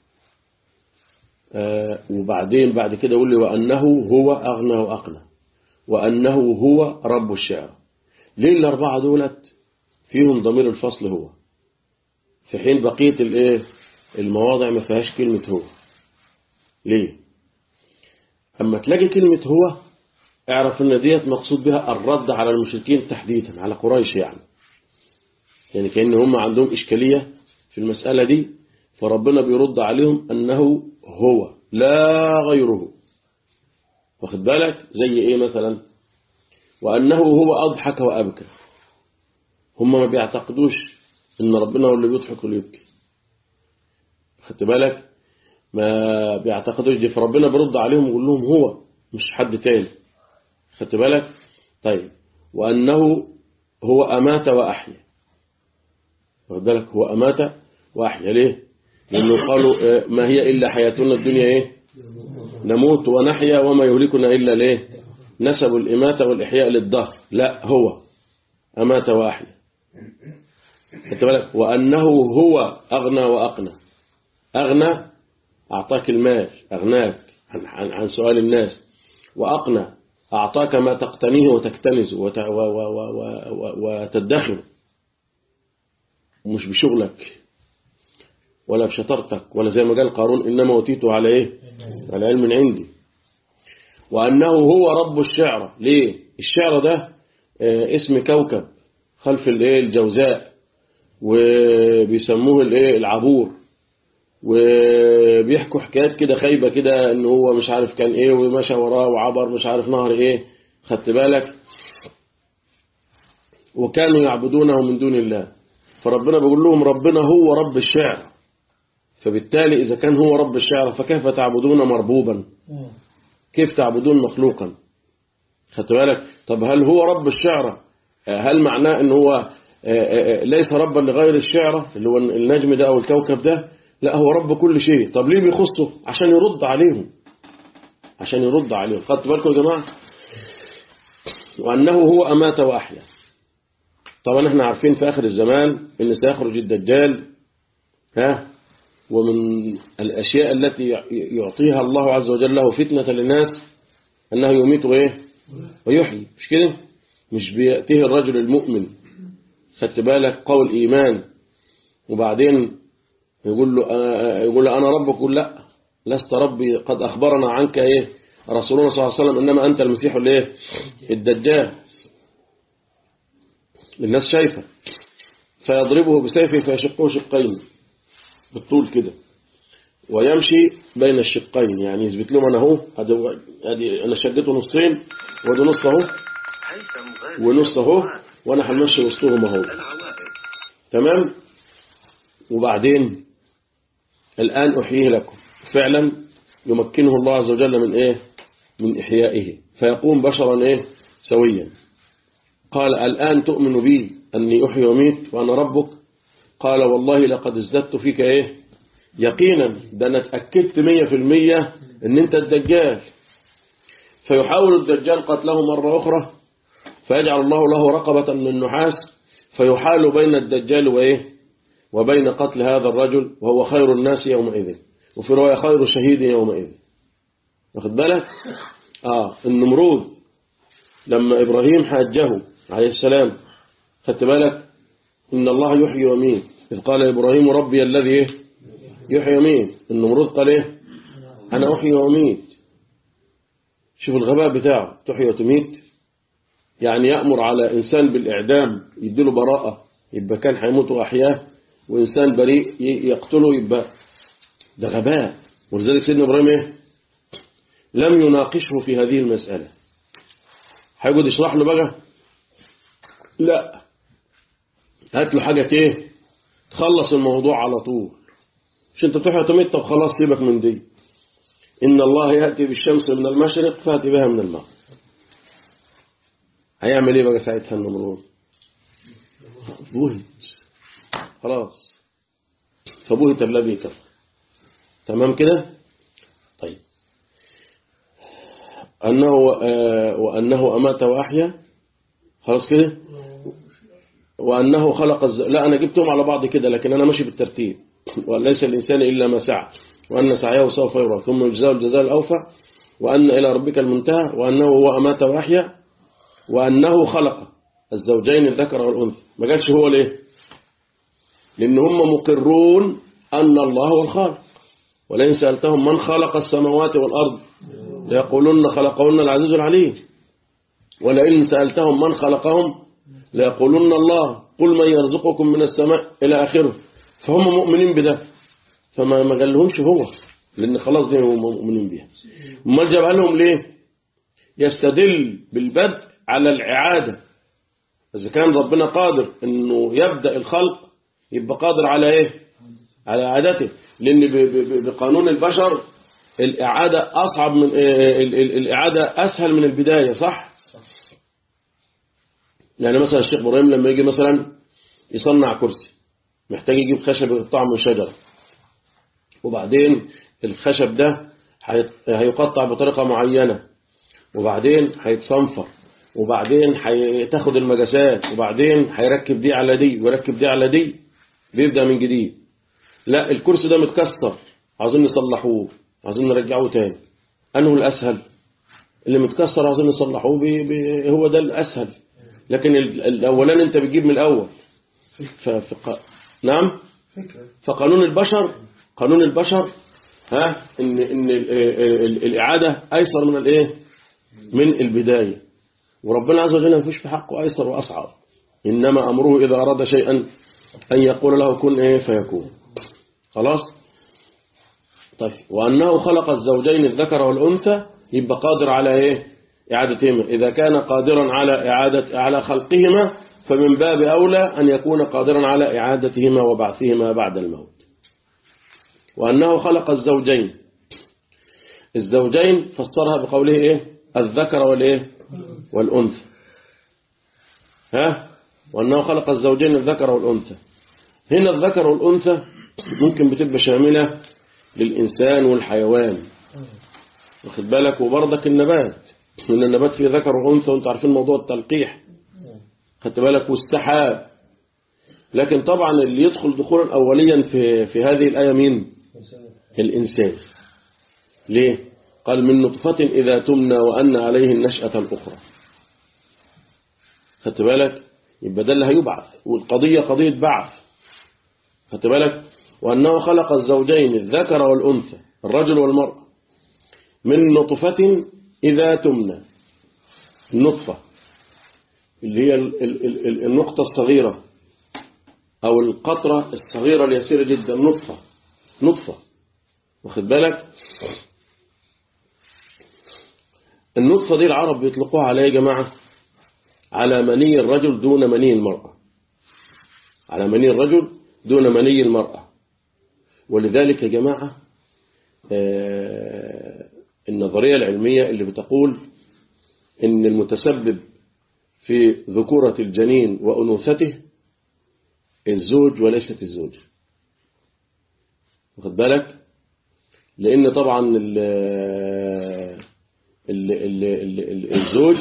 آه وبعدين بعد كده يقول لي وأنه هو أغنى وأقنى وأنه هو رب الشعر ليه الأربعة دولت فيهم ضمير الفصل هو في حين بقية الايه المواضع ما فيهاش كلمة هو ليه أما تلاقي كلمة هو اعرف ان ديت مقصود بها الرد على المشركين تحديدا على قريش يعني يعني كأن هم عندهم إشكالية في المسألة دي فربنا بيرد عليهم أنه هو لا غيره واخد بالك زي إيه مثلا وأنه هو أضحك وأبكى هم ما بيعتقدوش أن ربنا هو اللي بيضحك واللي يبكي خدت بالك ما بيعتقدوش دي فربنا بيرد عليهم ويقول لهم هو مش حد تاني خدت بالك طيب وأنه هو أمات وأحيا واخد بالك هو أمات وأحيا ليه لأنه قالوا آه، ما هي إلا حياتنا الدنيا إيه نموت ونحيا وما يهلكنا إلا ليه نسب الإماتة والإحياء للدهر لا هو أمات وأحيا خدت بالك وأنه هو أغنى وأقنى أغنى أعطاك المال أغناك عن, عن, عن سؤال الناس وأقنى أعطاك ما تقتنيه وتكتنز وت- و- و- و- و- وتدخر مش بشغلك ولا بشطارتك ولا زي ما قال قارون إنما أوتيته على إيه على علم عندي وأنه هو رب الشعر ليه الشعر ده آه، اسم كوكب خلف الايه الجوزاء وبيسموه الايه العبور وبيحكوا حكايات كده خايبة كده ان هو مش عارف كان ايه ومشى وراه وعبر مش عارف نهر ايه خدت بالك وكانوا يعبدونه من دون الله فربنا بيقول لهم ربنا هو رب الشعر فبالتالي إذا كان هو رب الشعر فكيف تعبدون مربوبا كيف تعبدون مخلوقا خدت بالك طب هل هو رب الشعر هل معناه ان هو ليس ربا لغير الشعر اللي هو النجم ده او الكوكب ده لا هو رب كل شيء طب ليه بيخصه عشان يرد عليهم عشان يرد عليهم خدت بالكم يا جماعه وانه هو امات واحيا طبعا احنا عارفين في اخر الزمان ان سيخرج الدجال ها ومن الاشياء التي يعطيها الله عز وجل له فتنه للناس انه يميت ايه ويحيي مش كده مش بيأتيه الرجل المؤمن خدت بالك قول إيمان وبعدين يقول له يقول له أنا ربك يقول لا لست ربي قد أخبرنا عنك إيه رسولنا صلى الله عليه وسلم إنما أنت المسيح الإيه الدجال الناس شايفة فيضربه بسيفه فيشقه شقين بالطول كده ويمشي بين الشقين يعني يثبت لهم أنا أهو ادي أنا شدته نصين وادي نص أهو ونص أهو وأنا هنمشي وسطهم أهو تمام وبعدين الآن أحييه لكم فعلا يمكنه الله عز وجل من إيه من إحيائه فيقوم بشرا إيه سويا قال الآن تؤمن بي أني أحيي وميت وأنا ربك قال والله لقد ازددت فيك إيه يقينا ده أنا اتأكدت مية في المية أن أنت الدجال فيحاول الدجال قتله مرة أخرى فيجعل الله له رقبة من النحاس فيحال بين الدجال وإيه وبين قتل هذا الرجل وهو خير الناس يومئذ وفي رواية خير شهيد يومئذ واخد بالك آه النمرود لما إبراهيم حاجه عليه السلام خدت بالك إن الله يحيي ويميت إذ قال إبراهيم ربي الذي يحيي ويميت النمرود قال إيه أنا أحيي وأميت شوف الغباء بتاعه تحيي وتميت يعني يأمر على إنسان بالإعدام يديله براءة يبقى كان هيموت وأحياه وإنسان بريء يقتله يبقى ده غباء ولذلك سيدنا إبراهيم إيه لم يناقشه في هذه المسألة هيقعد يشرح له بقى لا هات له حاجة ايه تخلص الموضوع على طول مش انت تحيى تميت طب خلاص سيبك من دي إن الله يأتي بالشمس من المشرق فأتي بها من المغرب هيعمل ايه بقى ساعتها النمرود بوهت خلاص فبوهت الذي كفر تمام كده طيب أنه آه وأنه أمات وأحيا خلاص كده وأنه خلق الز... لا أنا جبتهم على بعض كده لكن أنا ماشي بالترتيب وليس الإنسان إلا ما سعى وأن سعيه سوف يرى ثم يجزاه الجزاء الأوفى وأن إلى ربك المنتهى وأنه هو أمات وأحيا وأنه خلق الزوجين الذكر والأنثى ما قالش هو ليه لأن هم مقرون أن الله هو الخالق ولئن سألتهم من خلق السماوات والأرض ليقولون خلقهن العزيز العليم ولئن سألتهم من خلقهم ليقولن الله قل من يرزقكم من السماء إلى آخره فهم مؤمنين بده فما ما قالهمش هو لأن خلاص دي هم مؤمنين بيها امال جابها لهم ليه يستدل بالبدء على الإعادة إذا كان ربنا قادر إنه يبدأ الخلق يبقى قادر على إيه على إعادته لأن ب- ب- ب- بقانون البشر الإعادة أصعب من ال- ال- الإعادة أسهل من البداية صح يعني مثلا الشيخ إبراهيم لما يجي مثلا يصنع كرسي محتاج يجيب خشب يقطعه من شجرة وبعدين الخشب ده هيت- هيقطع بطريقة معينة وبعدين هيتصنفر وبعدين هتاخد المجاسات وبعدين هيركب دي على دي ويركب دي على دي بيبدأ من جديد لا الكرسي ده متكسر عاوزين نصلحوه عاوزين نرجعوه تاني أنه الأسهل اللي متكسر عاوزين نصلحوه بي بي هو ده الأسهل لكن ال- الأولان أنت بتجيب من الأول ف ف نعم فكرة فقانون البشر قانون البشر ها ان ان ال- ال- الاعاده ايسر من الايه من البدايه وربنا عز وجل ما فيش في حقه ايسر واصعب انما امره اذا اراد شيئا ان يقول له كن ايه فيكون خلاص طيب وانه خلق الزوجين الذكر والانثى يبقى قادر على ايه اعادتهما اذا كان قادرا على اعاده على خلقهما فمن باب اولى ان يكون قادرا على اعادتهما وبعثهما بعد الموت وأنه خلق الزوجين الزوجين فسرها بقوله إيه الذكر والإيه والأنثى ها وأنه خلق الزوجين الذكر والأنثى هنا الذكر والأنثى ممكن بتبقى شاملة للإنسان والحيوان واخد بالك وبرضك النبات من النبات فيه ذكر وأنثى وانتم عارفين موضوع التلقيح خدت بالك والسحاب لكن طبعا اللي يدخل دخولا أوليا في في هذه الآية مين الإنسان ليه قال من نطفة إذا تمنى وأن عليه النشأة الأخرى خدت بالك يبقى ده اللي هيبعث والقضية قضية بعث خدت بالك وأنه خلق الزوجين الذكر والأنثى الرجل والمرأة من نطفة إذا تمنى النطفة اللي هي ال- ال- ال- النقطة الصغيرة أو القطرة الصغيرة اليسيرة جدا نطفة نطفة واخد بالك النطفة دي العرب بيطلقوها على إيه يا جماعة على مني الرجل دون مني المرأة على مني الرجل دون مني المرأة ولذلك يا جماعة آه، النظرية العلمية اللي بتقول إن المتسبب في ذكورة الجنين وأنوثته الزوج وليست الزوجة واخد بالك لأن طبعا ال ال ال ال ال الزوج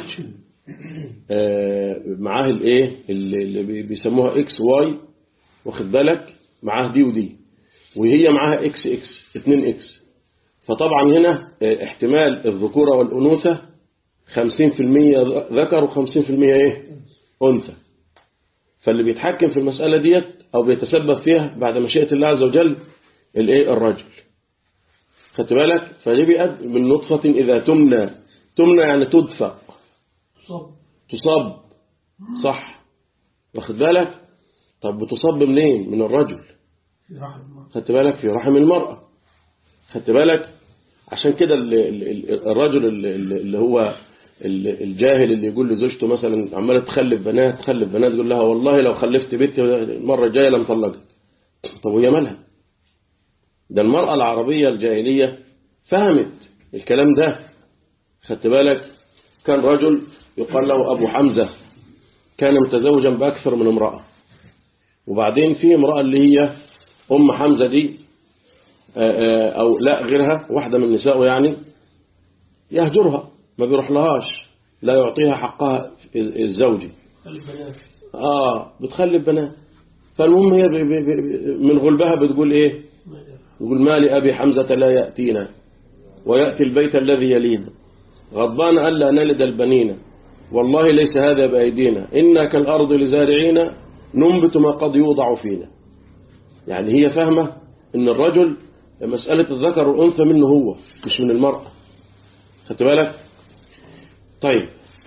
آه، معاه الايه اللي اللي بي- بيسموها اكس واي واخد بالك معاه دي ودي وهي معاها اكس اكس 2 اكس فطبعا هنا آه، احتمال الذكورة والأنوثة 50% ذكر و50% ايه أنثى فاللي بيتحكم في المسألة ديت أو بيتسبب فيها بعد مشيئة الله عز وجل الايه الرجل خدت بالك فدي بيقد من نطفة إذا تمنى تمنى يعني تدفق صب تصب صح واخد بالك طب بتصب منين من الرجل في رحم المرأة. خدت بالك في رحم المرأة خدت بالك عشان كده ال- ال- ال- الرجل ال- ال- اللي هو ال- الجاهل اللي يقول لزوجته مثلا عمالة تخلف بنات تخلف بنات يقول لها والله لو خلفت بنتي المرة الجاية لم طلقك طب وهي مالها ده المرأة العربية الجاهلية فهمت الكلام ده خدت بالك كان رجل يقال له أبو حمزة كان متزوجا بأكثر من امرأة وبعدين في امرأة اللي هي أم حمزة دي آه، آه، أو لا غيرها واحدة من نسائه يعني يهجرها ما بيروح لهاش لا يعطيها حقها الزوجي البنات آه بتخلف بنات فالمهم هي بي- بي- بي- من غلبها بتقول إيه ما يدري. يقول ما لأبي حمزة لا يأتينا ويأتي البيت الذي يلينا غضبان ألا نلد البنين والله ليس هذا بأيدينا إنا كالأرض لزارعين ننبت ما قد يوضع فينا يعني هي فاهمة إن الرجل مسألة الذكر والأنثى منه هو مش من المرأة خدت بالك طيب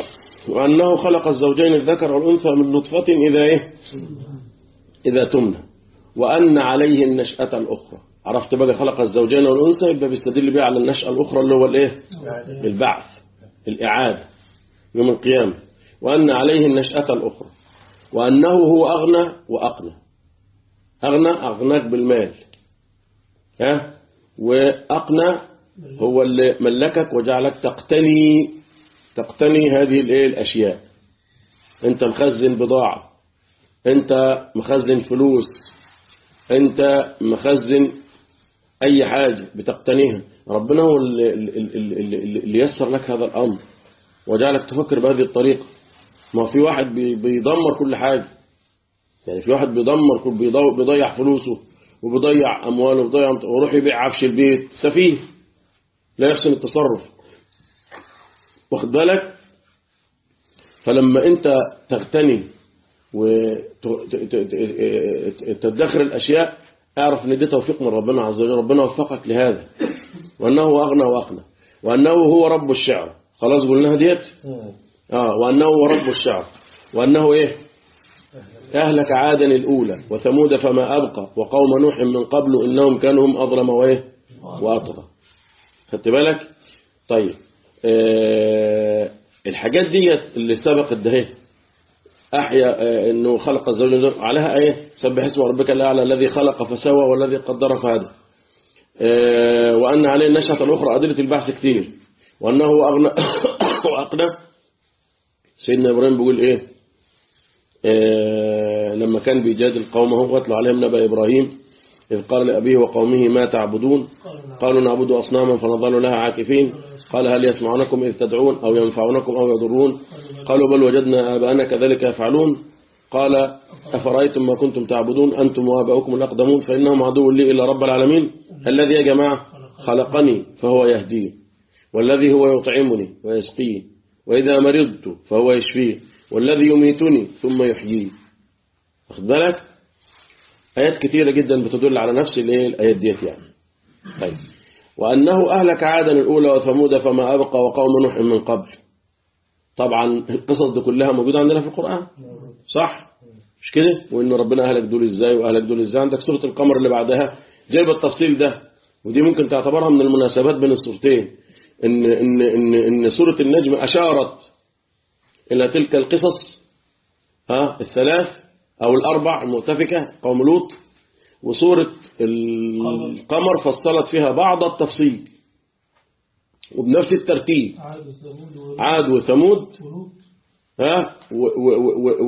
وأنه خلق الزوجين الذكر والأنثى من نطفة إذا إيه إذا تمنى وأن عليه النشأة الأخرى عرفت بقى خلق الزوجين والأنثى يبقى بيستدل بيه على النشأة الأخرى اللي هو الإيه البعث الإعادة يوم القيامة وأن عليه النشأة الأخرى وأنه هو أغنى وأقنى أغنى أغناك بالمال ها وأقنى هو اللي ملكك وجعلك تقتني تقتني هذه الايه الأشياء أنت مخزن بضاعة أنت مخزن فلوس أنت مخزن أي حاجة بتقتنيها ربنا هو اللي, اللي, اللي, اللي يسر لك هذا الأمر وجعلك تفكر بهذه الطريقة ما في واحد بي- بيدمر كل حاجة يعني في واحد بيدمر كل بيضيع, بيضيع فلوسه وبيضيع أمواله وبيضيع ويروح يبيع عفش البيت سفيه لا يحسن التصرف واخد بالك فلما انت تغتني وتدخر الأشياء اعرف ان دي توفيق من ربنا عز وجل ربنا وفقك لهذا وأنه أغنى وأقنى وأنه هو رب الشعر خلاص قلناها ديت آه وأنه هو رب الشعر وأنه إيه أهلك عادا الأولى وثمود فما أبقى وقوم نوح من قبل إنهم كانوا هم أظلم وإيه وأطغى خدت بالك طيب آه الحاجات ديت اللي سبقت ده اهي أحيا آه إنه خلق الزوج عليها إيه سبح اسم ربك الأعلى الذي خلق فسوى والذي قدر فهدى آه وأن عليه النشأة الأخرى أدلة البحث كتير وأنه أغنى وأقنى سيدنا إبراهيم بيقول إيه آه لما كان بيجادل قومه واتلو عليهم نبأ إبراهيم إذ قال لأبيه وقومه ما تعبدون قالوا نعبد أصناما فنظل لها عاكفين قال هل يسمعونكم إذ تدعون أو ينفعونكم أو يضرون قالوا بل وجدنا آباءنا كذلك يفعلون قال أفرأيتم ما كنتم تعبدون أنتم وآباؤكم الأقدمون فإنهم عدو لي إلا رب العالمين الذي يا جماعة خلقني فهو يهديه والذي هو يطعمني ويسقيه وإذا مرضت فهو يشفيه والذي يميتني ثم يحييه واخد بالك آيات كثيرة جدا بتدل على نفس الايه الآيات ديت يعني طيب وأنه أهلك عادا الأولى وثمود فما أبقى وقوم نوح من قبل طبعا القصص دي كلها موجودة عندنا في القرآن صح مش كده وإن ربنا أهلك دول إزاي وأهلك دول إزاي عندك سورة القمر اللي بعدها جايب التفصيل ده ودي ممكن تعتبرها من المناسبات بين السورتين إن, إن, إن, إن سورة النجم أشارت إلى تلك القصص ها الثلاث أو الأربع المؤتفكة قوم لوط وسورة القمر فصلت فيها بعض التفصيل وبنفس الترتيب عاد وثمود عاد وثمود ولوط ها و و و و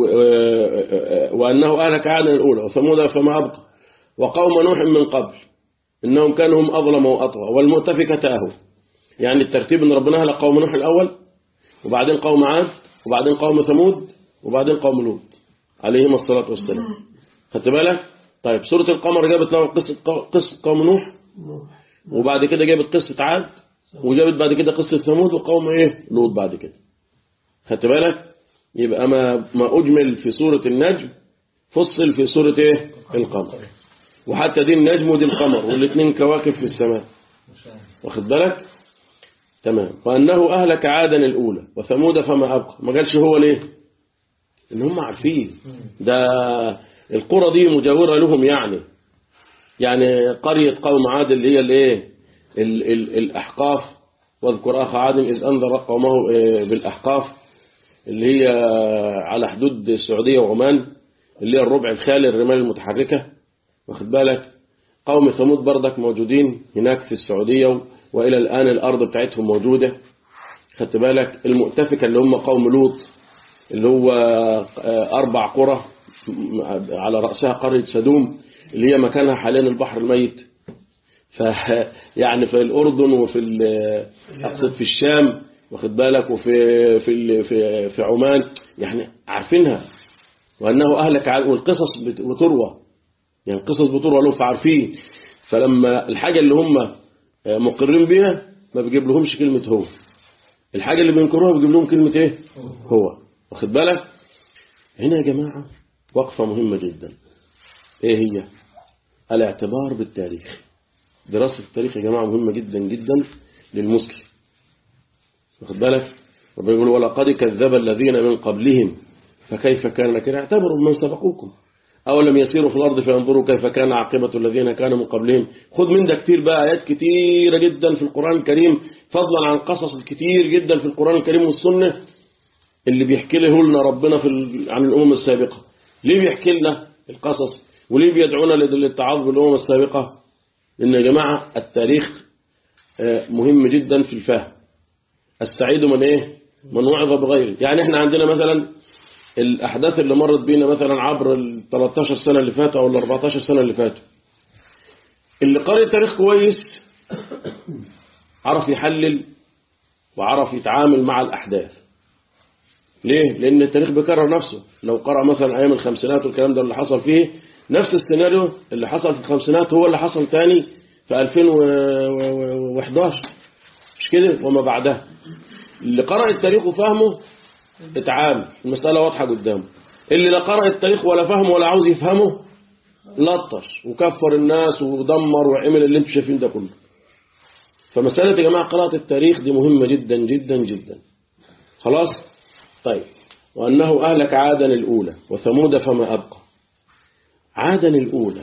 وأنه أهلك عادا الأولى وثمود فما أبقى وقوم نوح من قبل إنهم كانوا هم أظلم وأطغى والمؤتفكة أهو يعني الترتيب إن ربنا أهلك قوم نوح الأول وبعدين قوم عاد وبعدين قوم ثمود وبعدين قوم لوط عليهم الصلاة والسلام خدت بالك طيب سورة القمر جابت له قصة قصة قوم نوح نوح وبعد كده جابت قصة عاد وجابت بعد كده قصة ثمود وقوم ايه لوط بعد كده خدت بالك يبقى ما ما أجمل في سورة النجم فصل في سورة ايه القمر وحتى دي النجم ودي القمر والاثنين كواكب في السماء واخد بالك تمام وأنه أهلك عادا الأولى وثمود فما أبقى ما قالش هو ليه إن هم عارفين ده القرى دي مجاورة لهم يعني يعني قرية قوم عاد اللي هي الايه ال- ال- الأحقاف واذكر أخ عاد إذ أنذر قومه إيه، بالأحقاف اللي هي على حدود السعودية وعمان اللي هي الربع الخالي الرمال المتحركة واخد بالك قوم ثمود بردك موجودين هناك في السعودية و- وإلى الآن الأرض بتاعتهم موجودة خدت بالك المؤتفكة اللي هم قوم لوط اللي هو آه، أربع قرى م- على رأسها قرية سدوم اللي هي مكانها حاليا البحر الميت ف يعني في الأردن وفي ال- أقصد في الشام واخد بالك وفي في ال- في في عمان يعني عارفينها وأنه أهلك ع- والقصص بت- بتروى يعني القصص بتروى لهم فعارفين فلما الحاجة اللي هم آه، مقرين بيها ما بيجيب لهمش كلمة هو الحاجة اللي بينكروها بيجيب لهم كلمة ايه هو واخد بالك هنا يا جماعة وقفة مهمة جدا ايه هي الاعتبار بالتاريخ دراسة التاريخ يا جماعة مهمة جدا جدا للمسلم واخد بالك ربنا يقول ولقد كذب الذين من قبلهم فكيف كان نكير اعتبروا من سبقوكم أولم يسيروا في الأرض فينظروا كيف كان عاقبة الذين كانوا من قبلهم خذ من ده كتير بقى آيات كتيرة جدا في القرآن الكريم فضلا عن قصص الكتير جدا في القرآن الكريم والسنة اللي بيحكي له لنا ربنا في ال- عن الأمم السابقة ليه بيحكي لنا القصص وليه بيدعونا للاتعاظ بالأمم السابقة لأن يا جماعة التاريخ آه، مهم جدا في الفهم السعيد من ايه من وعظ بغيره يعني احنا عندنا مثلا الأحداث اللي مرت بينا مثلا عبر ال 13 سنة اللي فاتوا أو ال 14 سنة اللي فاتوا اللي قارئ التاريخ كويس عرف يحلل وعرف يتعامل مع الأحداث ليه؟ لأن التاريخ بيكرر نفسه لو قرأ مثلا أيام الخمسينات والكلام ده اللي حصل فيه نفس السيناريو اللي حصل في الخمسينات هو اللي حصل تاني في 2011 مش كده وما بعدها اللي قرأ التاريخ وفهمه اتعامل المسألة واضحة قدامه اللي لا قرأ التاريخ ولا فهمه ولا عاوز يفهمه لطش وكفر الناس ودمر وعمل اللي انتم شايفين ده كله فمسألة يا جماعة قراءة التاريخ دي مهمة جدا جدا جدا خلاص طيب وأنه أهلك عادا الأولى وثمود فما أبقى عادا الأولى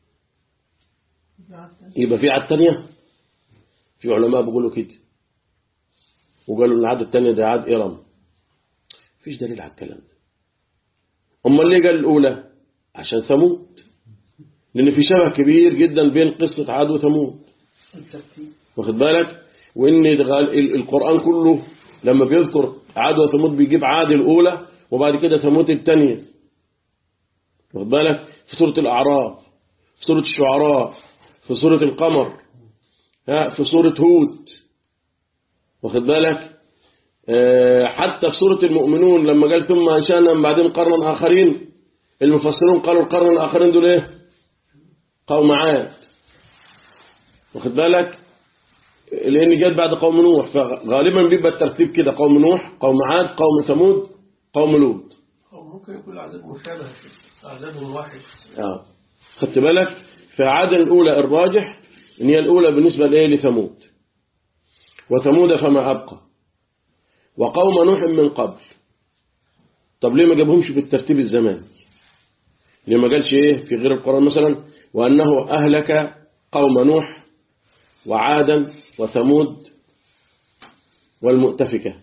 يبقى في عاد تانية في علماء بيقولوا كده وقالوا ان العاد التانية ده عاد إرم فيش دليل على الكلام ده أمال ليه قال الأولى عشان ثمود لأن في شبه كبير جدا بين قصة عاد وثمود واخد بالك وإن ال- القرآن كله لما بيذكر عاد وثمود بيجيب عاد الأولى وبعد كده ثمود الثانية واخد بالك في سورة الأعراف في سورة الشعراء في سورة القمر ها في سورة هود واخد بالك آه، حتى في سورة المؤمنون لما قال ثم أنشأنا من بعدين قرنا آخرين المفسرون قالوا القرن الآخرين دول إيه قوم عاد واخد بالك لأن جت بعد قوم نوح فغالبا بيبقى الترتيب كده قوم نوح قوم عاد قوم ثمود قوم لوط أو ممكن يكون العذاب مشابه عذابهم واحد اه خدت بالك فعاد الأولى الراجح إن هي الأولى بالنسبة لإيه لثمود وثمود فما أبقى وقوم نوح من قبل طب ليه ما جابهمش بالترتيب الزماني ليه ما قالش إيه في غير القرآن مثلا وأنه أهلك قوم نوح وعادا وثمود والمؤتفكة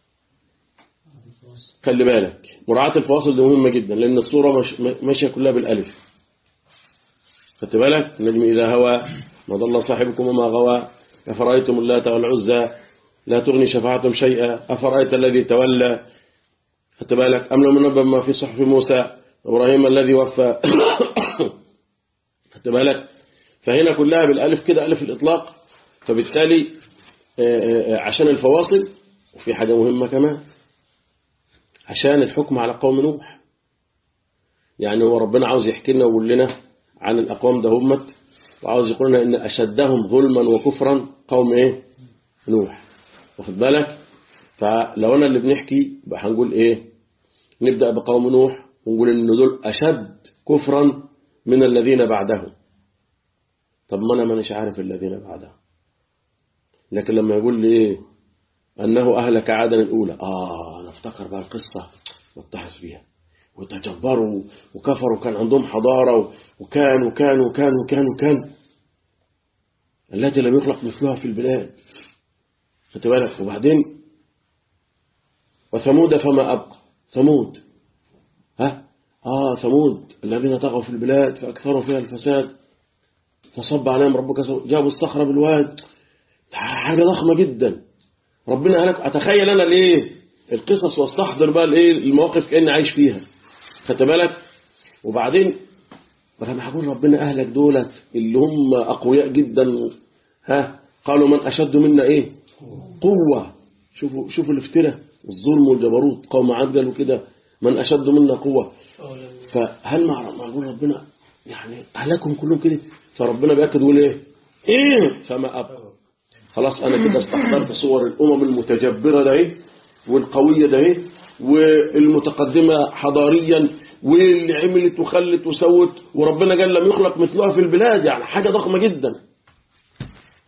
خلي بالك مراعاة الفواصل دي مهمة جدا لأن الصورة مش ماشية كلها بالألف خدت بالك النجم إذا هوى ما ضل صاحبكم وما غوى أفرأيتم اللات والعزى لا تغني شفاعتهم شيئا أفرأيت الذي تولى خدت بالك أم لم ننبأ ما في صحف موسى إبراهيم الذي وفى خدت بالك فهنا كلها بالألف كده ألف الإطلاق فبالتالي آه، آه، عشان الفواصل وفي حاجة مهمة كمان عشان الحكم على قوم نوح يعني هو ربنا عاوز يحكي لنا ويقول لنا عن الأقوام ده همت وعاوز يقول لنا إن أشدهم ظلما وكفرا قوم إيه نوح واخد بالك فلو أنا اللي بنحكي يبقى هنقول إيه نبدأ بقوم نوح ونقول إن دول أشد كفرا من الذين بعدهم طب ما أنا مانيش عارف الذين بعدهم لكن لما يقول لي إيه أنه أهلك عادا الأولى آه أنا افتكر بقى القصة واتحس بيها وتجبروا وكفروا كان عندهم حضارة وكان وكان وكان وكان وكان التي لم يخلق مثلها في البلاد خدت بالك وبعدين وثمود فما أبقى ثمود ها آه ثمود الذين طغوا في البلاد فأكثروا فيها الفساد فصب عليهم ربك سو- جابوا الصخرة بالواد حاجة ضخمة جدا ربنا قالك أتخيل أنا الإيه القصص واستحضر بقى الإيه المواقف كأني عايش فيها خدت بالك وبعدين فلما هقول ربنا أهلك دولت اللي هم أقوياء جدا ها قالوا من أشد منا إيه قوة شوفوا شوفوا الافتراء الظلم والجبروت قوم عاد قالوا كده من أشد منا قوة أو لم فهل مع معقول ربنا يعني أهلكم كلهم كده فربنا بيأكد يقول إيه إيه فما أبقى خلاص أنا كده استحضرت صور الأمم المتجبرة ده إيه والقوية ده إيه والمتقدمة حضاريا واللي عملت وخلت وسوت وربنا قال لم يخلق مثلها في البلاد يعني حاجة ضخمة جدا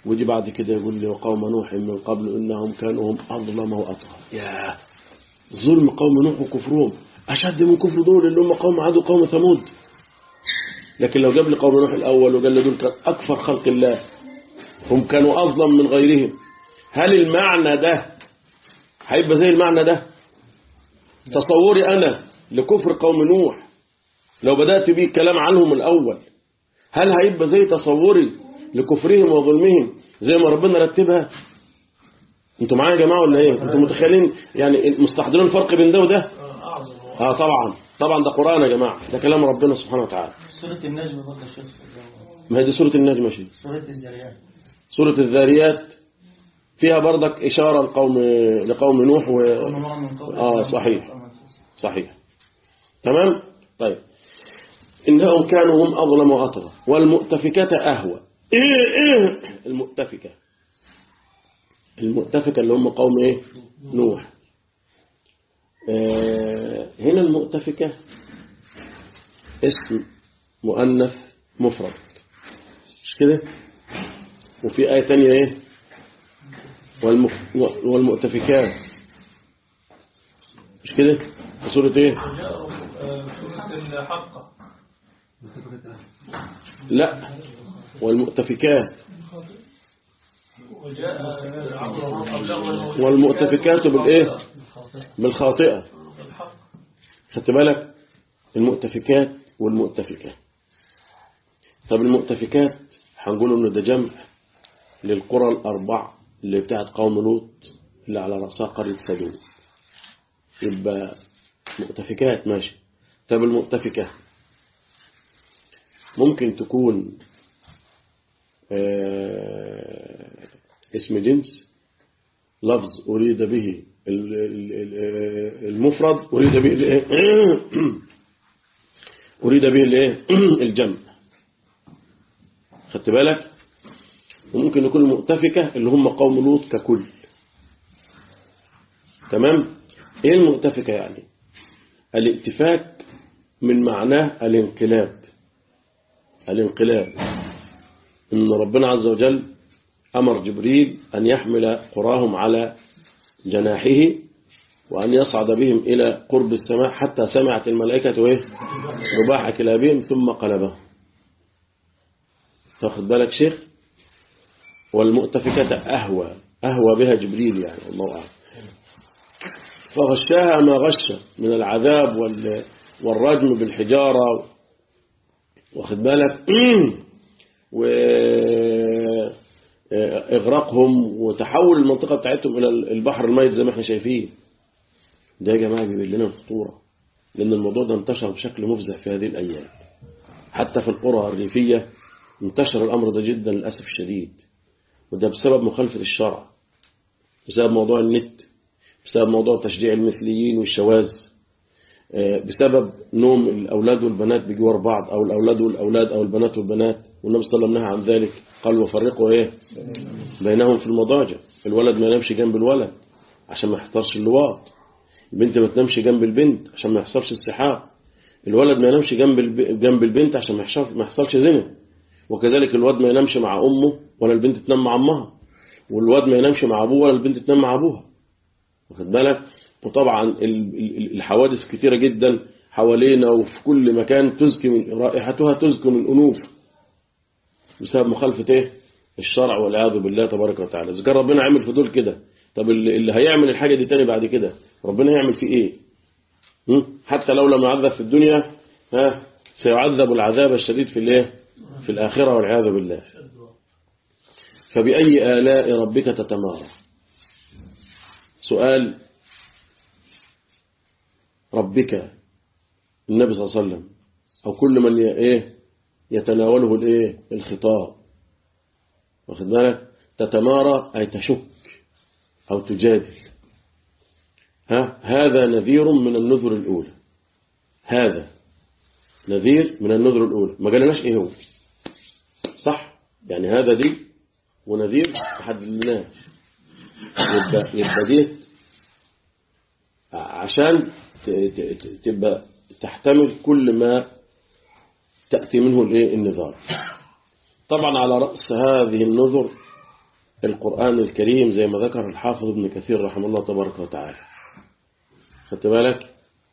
ودي بعد كده يقول لي وقوم نوح من قبل إنهم كانوا هم أظلم وأطغى يا ظلم قوم نوح وكفرهم أشد من كفر دول اللي هم قوم عاد وقوم ثمود لكن لو جاب لي قوم نوح الأول وقال لي دول كان أكفر خلق الله هم كانوا أظلم من غيرهم هل المعنى ده هيبقى زي المعنى ده تصوري أنا لكفر قوم نوح لو بدأت بيه الكلام عنهم الأول هل هيبقى زي تصوري لكفرهم وظلمهم زي ما ربنا رتبها انتوا معايا يا جماعة ولا ايه انتوا متخيلين يعني مستحضرين الفرق بين ده وده آه، أعظم اه طبعا طبعا ده قرآن يا جماعة ده كلام ربنا سبحانه وتعالى سورة النجم فضل الشيخ ما هي دي سورة النجم شيء سورة الذريات سورة الذاريات فيها برضك إشارة لقوم لقوم نوح و... قوم نوح من قبل آه صحيح صحيح تمام طيب إنهم كانوا هم أظلم وأطغى والمؤتفكات أهوى إيه إيه المؤتفكة المؤتفكة اللي هم قوم إيه نوح آه هنا المؤتفكة اسم مؤنث مفرد مش كده وفي آية تانية إيه والمف... والمؤتفكات مش كده في سورة إيه وجاء سورة الحقة لا والمؤتفكات وجاء عبر قبله والمؤتفكات بالإيه بالخاطئة الحق خدت بالك المؤتفكات والمؤتفكات طب المؤتفكات هنقول انه ده جمع للقرى الأربع اللي بتاعت قوم لوط اللي على رأسها قرية سدوم يبقى مؤتفكات ماشي طب المؤتفكة ممكن تكون آه اسم جنس لفظ أريد به ال- ال- ال- المفرد أريد به الإيه؟ أريد به الإيه؟ الجمع خدت بالك وممكن يكون المؤتفكة اللي هم قوم لوط ككل تمام ايه المؤتفكة يعني الائتفاك من معناه الانقلاب الانقلاب ان ربنا عز وجل امر جبريل ان يحمل قراهم على جناحه وأن يصعد بهم إلى قرب السماء حتى سمعت الملائكة إيه؟ رباح كلابهم ثم قلبهم تاخد بالك شيخ والمؤتفكة أهوى أهوى بها جبريل يعني الله أعلم فغشاها ما غش من العذاب وال والرجم بالحجارة واخد بالك وإغراقهم وتحول المنطقة بتاعتهم إلى البحر الميت زي ما احنا شايفين ده يا جماعة بيبين لنا الخطورة لأن الموضوع ده انتشر بشكل مفزع في هذه الأيام حتى في القرى الريفية انتشر الأمر ده جدا للأسف الشديد وده بسبب مخالفة الشرع بسبب موضوع النت بسبب موضوع تشجيع المثليين والشواذ بسبب نوم الأولاد والبنات بجوار بعض أو الأولاد والأولاد أو البنات والبنات والنبي صلى الله عليه وسلم نهى عن ذلك قال وفرقوا إيه بينهم في المضاجع الولد ما ينامش جنب الولد عشان ما يحصلش اللواط البنت ما تنامش جنب البنت عشان ما يحصلش السحاب الولد ما ينامش جنب جنب البنت عشان ما يحصلش زنا وكذلك الولد ما ينامش مع أمه ولا البنت تنام مع أمها والولد ما ينامش مع أبوه ولا البنت تنام مع أبوها واخد بالك وطبعا الحوادث كثيرة جدا حوالينا وفي كل مكان تزكي من رائحتها تزكي من أنوف بسبب مخالفة ايه الشرع والعياذ بالله تبارك وتعالى إذا كان ربنا عمل في دول كده طب اللي هيعمل الحاجة دي تاني بعد كده ربنا يعمل فيه ايه حتى لو لم يعذب في الدنيا ها سيعذب العذاب الشديد في الايه في الآخرة والعياذ بالله فبأي آلاء ربك تتمارى سؤال ربك النبي صلى الله عليه وسلم أو كل من ايه يتناوله الايه الخطاب واخد بالك تتمارى أي تشك أو تجادل ها هذا نذير من النذر الأولى هذا نذير من النذر الأولى ما قالناش إيه هو صح يعني هذا دي ونذير محددناش يبقى يبقى دي عشان تبقى تحتمل كل ما تأتي منه الايه النذار طبعا على رأس هذه النذر القرآن الكريم زي ما ذكر الحافظ ابن كثير رحمه الله تبارك وتعالى خدت بالك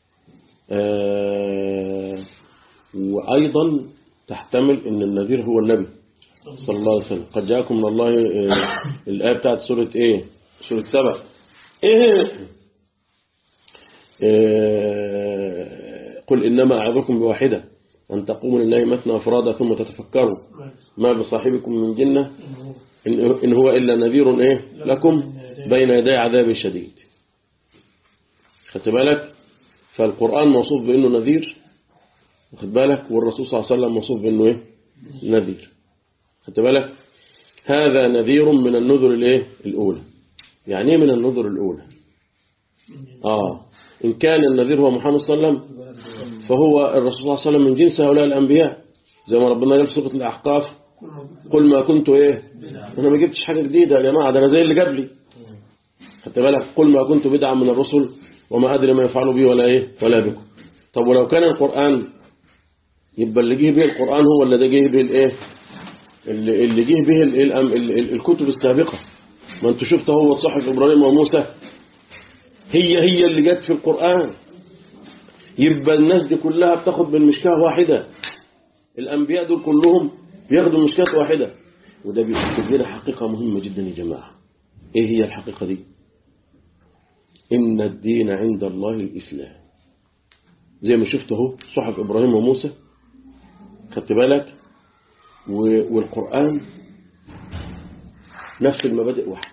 آه وأيضا تحتمل أن النذير هو النبي صلى الله عليه وسلم قد جاءكم من الله آه الآية بتاعت سورة إيه سورة سبع إيه آه قل إنما أعظكم بواحدة أن تقوموا لله مثنى أفرادا ثم تتفكروا ما بصاحبكم من جنة إن إن هو إلا نذير إيه لكم بين يدي عذاب شديد خدت بالك فالقرآن موصوف بأنه نذير خد بالك والرسول صلى الله عليه وسلم موصوف بأنه إيه نذير خدت بالك هذا نذير من النذر الإيه الأولى يعني إيه من النذر الأولى آه إن كان النذير هو محمد صلى الله عليه وسلم فهو الرسول صلى الله عليه وسلم من جنس هؤلاء الأنبياء زي ما ربنا قال في سورة الأحقاف قل ما كنت إيه أنا ما جبتش حاجة جديدة يا جماعة ده أنا زي اللي جاب لي خدت بالك قل ما كنت بدعا من الرسل وما أدري ما يفعل بي ولا إيه ولا بكم طب ولو كان القرآن يبقى اللي جه به القرآن هو اللي ده جه به الإيه اللي اللي جه به ال- ال- ال- ال- الكتب السابقة ما انتوا شفتوا هو صحف إبراهيم وموسى هي هي اللي جت في القرآن يبقى الناس دي كلها بتاخد من مشكاة واحدة الأنبياء دول كلهم بياخدوا من مشكاة واحدة وده بيحكي لنا حقيقة مهمة جدا يا جماعة ايه هي الحقيقة دي إن الدين عند الله الإسلام زي ما شفت اهو صحف إبراهيم وموسى خدت بالك و- والقرآن نفس المبادئ واحدة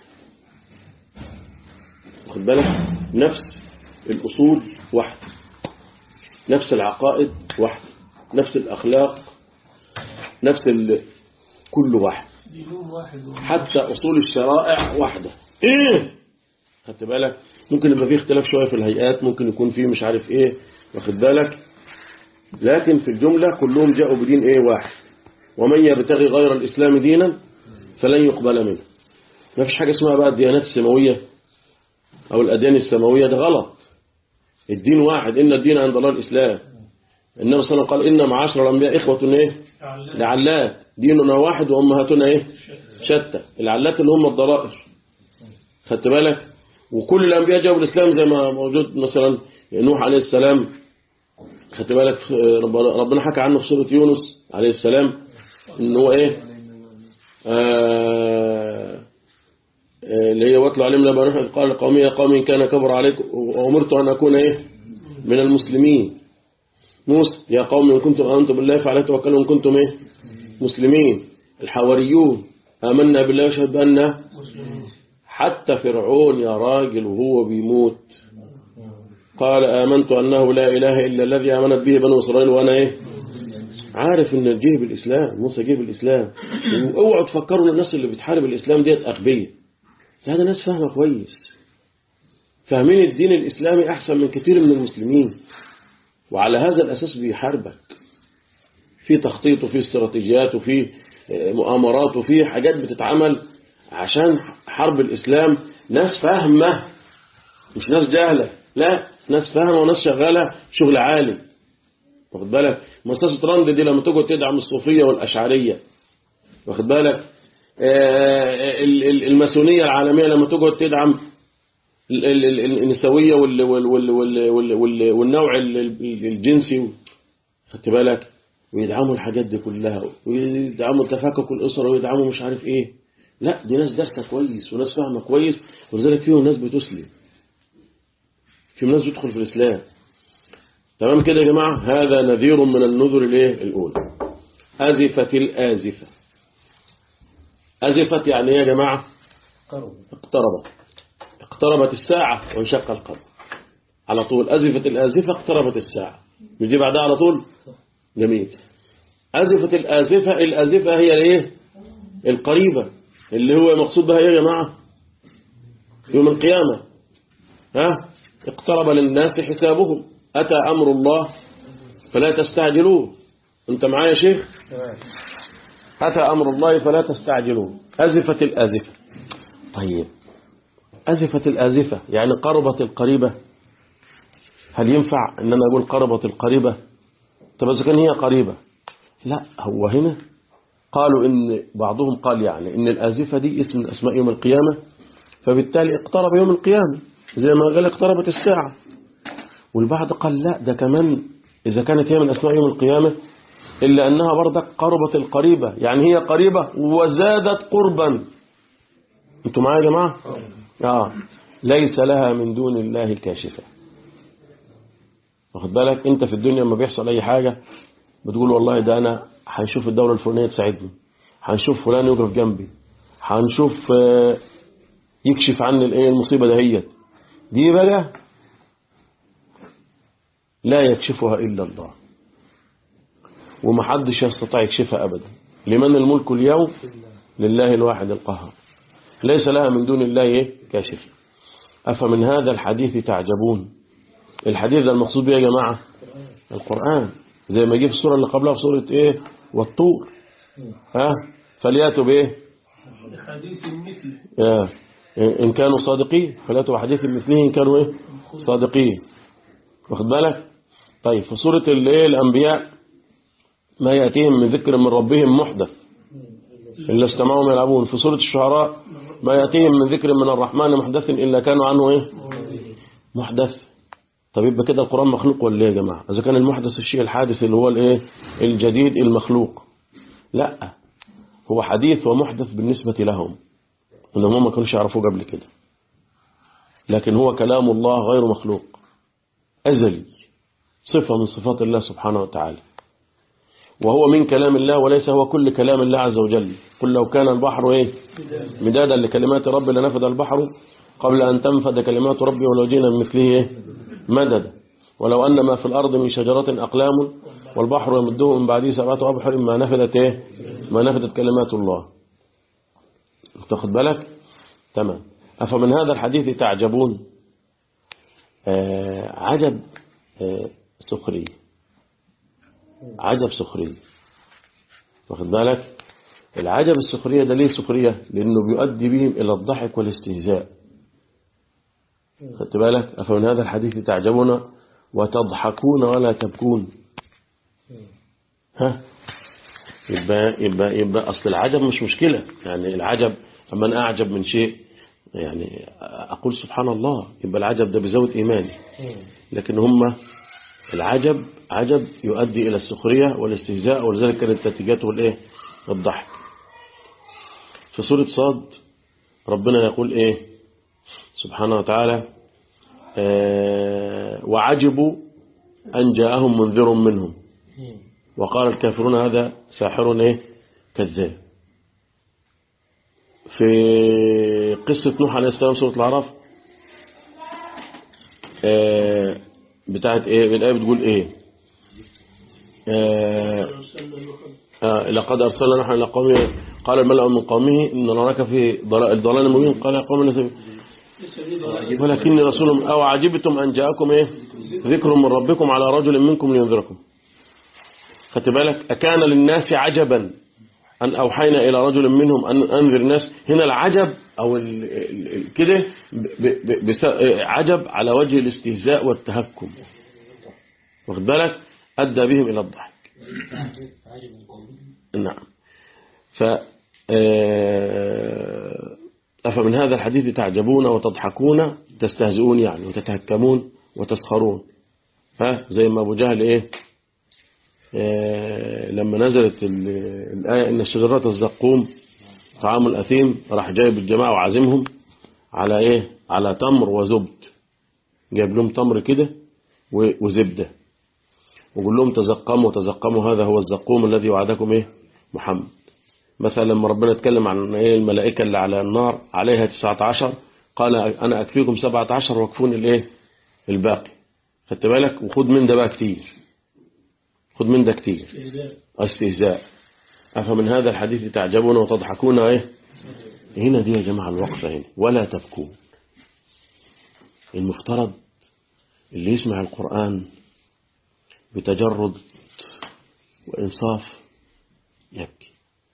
واخد بالك نفس الأصول واحدة نفس العقائد واحدة نفس الأخلاق نفس ال... كل واحد دينهم واحد حتى أصول الشرائع واحدة إيه خدت بالك ممكن يبقى فيه اختلاف شوية في الهيئات ممكن يكون فيه مش عارف إيه واخد بالك لكن في الجملة كلهم جاءوا بدين إيه واحد ومن يبتغي غير الإسلام دينا فلن يقبل منه ما فيش حاجة اسمها بقى الديانات السماوية أو الأديان السماوية ده غلط الدين واحد إن الدين عند الله الإسلام النبي صلى الله عليه وسلم قال إن معاشر الأنبياء إخوة إيه لعلات ديننا واحد وأمهاتنا إيه شتى العلات اللي هم الضرائر خدت بالك وكل الأنبياء جاءوا بالإسلام زي ما موجود مثلا نوح عليه السلام خدت بالك رب- ربنا حكى عنه في سورة يونس عليه السلام إن هو إيه آه آه، اللي هي واتلو عليهم لما نوح إذ قال لقومه يا قوم إن كان كبر عليكم وأمرت أن أكون إيه من المسلمين موسى يا قوم إن كنتم آمنتم بالله فعليه توكلوا إن كنتم إيه مسلمين الحواريون آمنا بالله واشهد بأننا حتى فرعون يا راجل وهو بيموت قال آمنت أنه لا إله إلا الذي آمنت به بنو إسرائيل وأنا إيه عارف إن جه بالإسلام موسى جه بالإسلام واوعوا تفكروا إن الناس اللي بتحارب الإسلام ديت أغبياء لا ده ناس فاهمة كويس فاهمين الدين الإسلامي أحسن من كثير من المسلمين وعلى هذا الأساس بيحاربك في تخطيط وفي استراتيجيات وفي مؤامرات وفي حاجات بتتعمل عشان حرب الإسلام ناس فاهمة مش ناس جاهلة لا ناس فاهمة وناس شغالة شغل عالي واخد بالك مؤسسة راند دي لما تقعد تدعم الصوفية والأشعرية واخد بالك آه، ال- ال- الماسونية العالمية لما تقعد تدعم ال- ال- ال- النسوية وال- وال- وال- وال- وال- وال- والنوع ال- ال- الجنسي خدت بالك ويدعموا الحاجات دي كلها ويدعموا تفكك الأسرة ويدعموا مش عارف ايه لا دي ناس دارسة كويس وناس فاهمة كويس ولذلك فيهم ناس بتسلم فيهم ناس بتدخل في الإسلام تمام كده يا جماعة هذا نذير من النذر الايه الأولى أزفت الآزفة أزفت يعني ايه يا جماعة قرب اقتربت اقتربت الساعة وانشق القمر على طول أزفت الآزفة اقتربت الساعة مش دي بعدها على طول جميل أزفت الآزفة الآزفة هي الايه القريبة اللي هو مقصود بها ايه يا جماعة يوم القيامة ها اقترب للناس حسابهم أتى أمر الله فلا تستعجلوه انت معايا يا شيخ تمام أتى أمر الله فلا تستعجلوه أزفت الآزفة طيب أزفت الآزفة يعني قربت القريبة هل ينفع أن أنا أقول قربت القريبة طب إذا كان هي قريبة لا هو هنا قالوا إن بعضهم قال يعني إن الآزفة دي اسم من أسماء يوم القيامة فبالتالي اقترب يوم القيامة زي ما قال اقتربت الساعة والبعض قال لا ده كمان إذا كانت هي من أسماء يوم القيامة إلا أنها برضك قربت القريبة يعني هي قريبة وزادت قربا أنتوا معايا يا جماعة آه ليس لها من دون الله كاشفة واخد بالك أنت في الدنيا لما بيحصل أي حاجة بتقول والله ده أنا هنشوف الدولة الفلانية تساعدني هنشوف فلان يقف جنبي هنشوف آه، يكشف عني الايه المصيبة دهيت دي بقى لا يكشفها إلا الله ومحدش يستطيع يكشفها أبدا لمن الملك اليوم لله الواحد القهار ليس لها من دون الله إيه؟ كاشف أفمن هذا الحديث تعجبون الحديث ده المقصود به يا جماعة القرآن زي ما جه في السورة اللي قبلها في سورة إيه والطور ها فلياتوا بإيه حديث مثل آه. إن كانوا صادقين فلياتوا بحديث مثله إن كانوا إيه صادقين واخد بالك طيب في سورة الإيه الأنبياء ما يأتيهم من ذكر من ربهم محدث إلا استمعوا يلعبون في سورة الشعراء ما يأتيهم من ذكر من الرحمن محدث إلا كانوا عنه إيه محدث طب يبقى كده القرآن مخلوق ولا إيه يا جماعة إذا كان المحدث الشيء الحادث اللي هو الإيه الجديد المخلوق لا هو حديث ومحدث بالنسبة لهم إنهم ما كانوش يعرفوه قبل كده لكن هو كلام الله غير مخلوق أزلي صفة من صفات الله سبحانه وتعالى وهو من كلام الله وليس هو كل كلام الله عز وجل قل لو كان البحر إيه مدادا لكلمات ربي لنفد البحر قبل أن تنفد كلمات ربي ولو جينا من مثله إيه مددا ولو أن ما في الأرض من شجرة أقلام والبحر يمده من بعده سبعة أبحر ما نفدت إيه ما نفدت كلمات الله تاخد بالك تمام أفمن هذا الحديث تعجبون آه عجب آه سخري عجب سخري واخد بالك العجب السخرية ده ليه سخرية لأنه بيؤدي بهم إلى الضحك والاستهزاء خدت بالك أفمن هذا الحديث تعجبون وتضحكون ولا تبكون ها يبقى, يبقى, يبقى أصل العجب مش مشكلة يعني العجب أما أنا أعجب من شيء يعني أقول سبحان الله يبقى العجب ده بزود إيماني لكن هم العجب عجب يؤدي إلى السخرية والاستهزاء ولذلك كانت نتيجته الإيه الضحك في سورة صاد ربنا يقول إيه سبحانه وتعالى آه وعجبوا أن جاءهم منذر منهم وقال الكافرون هذا ساحر إيه كذاب في قصة نوح عليه السلام سورة العرف آه بتاعت ايه الآية بتقول ايه آه آه لقد أرسلنا نوحا إلى قومه قال الملأ من قومه إن نراك في ضلال ضلال مبين قال يا قوم الناس ولكني رسول أو عجبتم أن جاءكم إيه ذكر من ربكم على رجل منكم لينذركم خدت بالك أكان للناس عجبا أن أوحينا إلى رجل منهم أن أنذر الناس هنا العجب أو ال- ال- ال- كده ب- ب- بس- عجب على وجه الاستهزاء والتهكم واخد بالك أدى بهم إلى الضحك نعم ف آه، أفمن هذا الحديث تعجبون وتضحكون تستهزئون يعني وتتهكمون وتسخرون ها زي ما أبو جهل إيه آه، لما نزلت ال- الآية إن الشجرات الزقوم طعام الأثيم راح جايب الجماعة وعازمهم على إيه على تمر وزبد جايب لهم تمر كده و- وزبدة وقول لهم تزقموا تزقموا هذا هو الزقوم الذي وعدكم إيه محمد مثلا لما ربنا اتكلم عن إيه الملائكة اللي على النار عليها 19 قال أنا أكفيكم 17 واكفون الإيه الباقي خدت بالك وخد من ده بقى كتير خد من ده كتير استهزاء أفمن هذا الحديث تعجبون وتضحكون إيه هنا دي يا جماعة الوقفة هنا ولا تبكون المفترض اللي يسمع القرآن بتجرد وإنصاف يبكي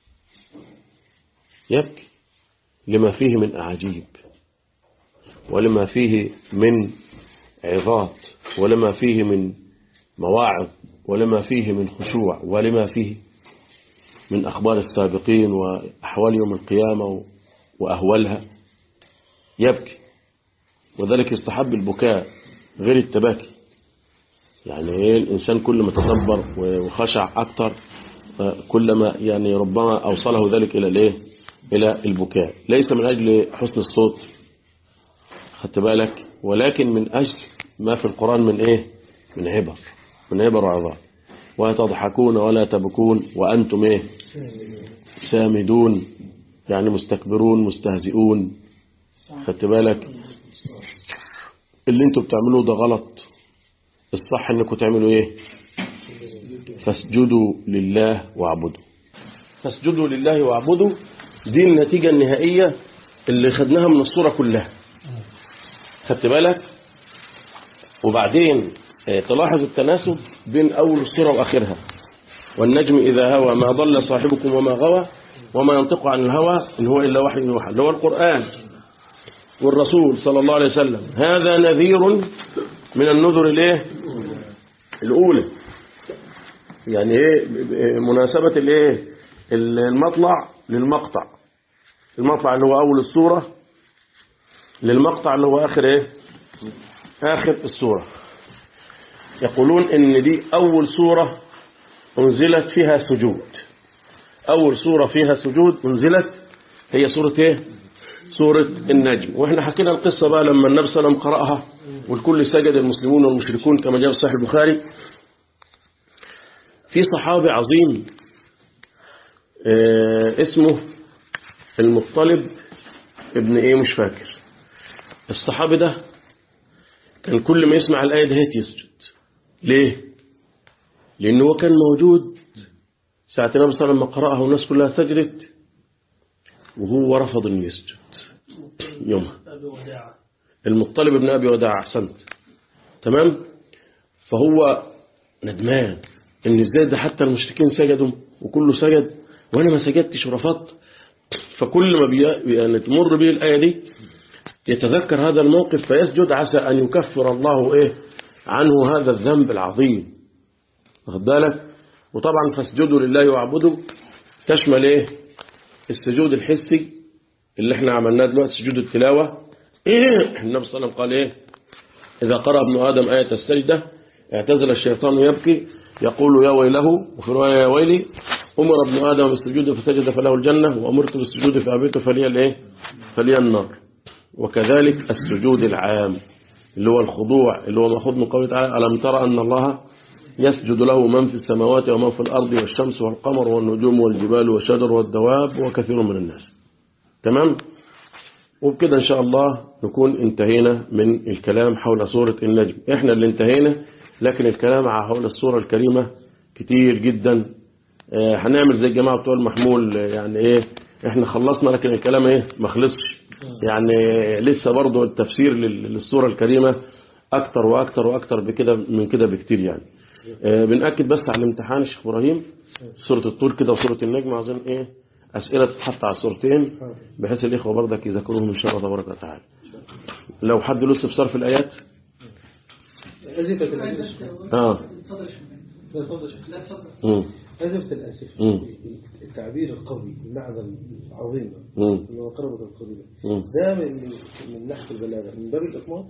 يبكي لما فيه من أعاجيب ولما فيه من عظات ولما فيه من مواعظ ولما فيه من خشوع ولما فيه من أخبار السابقين وأحوال يوم القيامة وأهوالها يبكي وذلك يستحب البكاء غير التباكي يعني ايه الإنسان كل ما تدبر وخشع أكتر كلما يعني ربما أوصله ذلك إلى الايه إلى البكاء ليس من أجل حسن الصوت خدت بالك ولكن من أجل ما في القرآن من إيه من عبر من عبر وعظات وتضحكون ولا تبكون وأنتم إيه سامدون يعني مستكبرون مستهزئون خدت بالك اللي انتوا بتعملوه ده غلط الصح انكم تعملوا ايه فاسجدوا لله واعبدوا فاسجدوا لله واعبدوا دي النتيجة النهائية اللي خدناها من الصورة كلها خدت بالك وبعدين تلاحظ التناسب بين أول الصورة وآخرها والنجم إذا هوى ما ضل صاحبكم وما غوى وما ينطق عن الهوى إن هو إلا وحي يوحى اللي هو القرآن والرسول صلى الله عليه وسلم هذا نذير من النذر الايه الأولى يعني ايه مناسبة الايه المطلع للمقطع المطلع اللي هو أول السورة للمقطع اللي هو آخر ايه آخر السورة يقولون ان دي أول سورة أنزلت فيها سجود أول سورة فيها سجود أنزلت هي سورة ايه سورة النجم واحنا حكينا القصة بقى لما النبي صلى الله عليه وسلم قرأها والكل سجد المسلمون والمشركون كما جاء في صحيح البخاري في صحابي عظيم اه اسمه المطلب ابن ايه مش فاكر الصحابي ده كان كل ما يسمع الآية ده يسجد ليه لأنه هو كان موجود ساعة النبي صلى الله عليه وسلم قرأها والناس كلها سجدت وهو رفض أن يسجد يومها المطلب ابن أبي وداع أحسنت تمام فهو ندمان ان ازاي ده حتى المشركين سجدوا وكله سجد وانا ما سجدتش ورفضت فكل ما بي... يعني تمر به الآية دي يتذكر هذا الموقف فيسجد عسى أن يكفر الله إيه عنه هذا الذنب العظيم واخد بالك وطبعا فاسجدوا لله واعبدوا تشمل إيه السجود الحسي اللي احنا عملناه دلوقتي سجود التلاوة إيه النبي صلى الله عليه وسلم قال إيه إذا قرأ ابن آدم آية السجدة اعتزل الشيطان يبكي يقول يا ويله وفي رواية يا ويلي أمر ابن آدم بالسجود فسجد فله الجنة وأمرت بالسجود فأبيت فلي الإيه فلي النار وكذلك السجود العام اللي هو الخضوع اللي هو مأخوذ من قوله تعالى ألم ترى أن الله يسجد له من في السماوات ومن في الأرض والشمس والقمر والنجوم والجبال والشجر والدواب وكثير من الناس تمام وبكده إن شاء الله نكون انتهينا من الكلام حول سورة النجم إحنا اللي انتهينا لكن الكلام حول السورة الكريمة كتير جدا آه هنعمل زي الجماعة بتوع المحمول يعني ايه احنا خلصنا لكن الكلام ايه ما خلصش يعني لسه برضو التفسير للسورة الكريمة اكتر واكتر واكتر بكده من كده بكتير يعني آه بنأكد بس على الامتحان الشيخ ابراهيم سورة الطور كده وسورة النجم عايزين ايه اسئلة تتحط على الصورتين بحيث الاخوة برضك يذكروهم ان شاء الله تبارك وتعالى لو حد له استفسار في الايات أزفة الأسف اه لا تفضل لا تفضل مم. أزفة الأسف مم. التعبير القوي المعنى العظيم مم. اللي هو قربة القريبة مم. ده من من- من ناحية البلاغة من باب الإطماط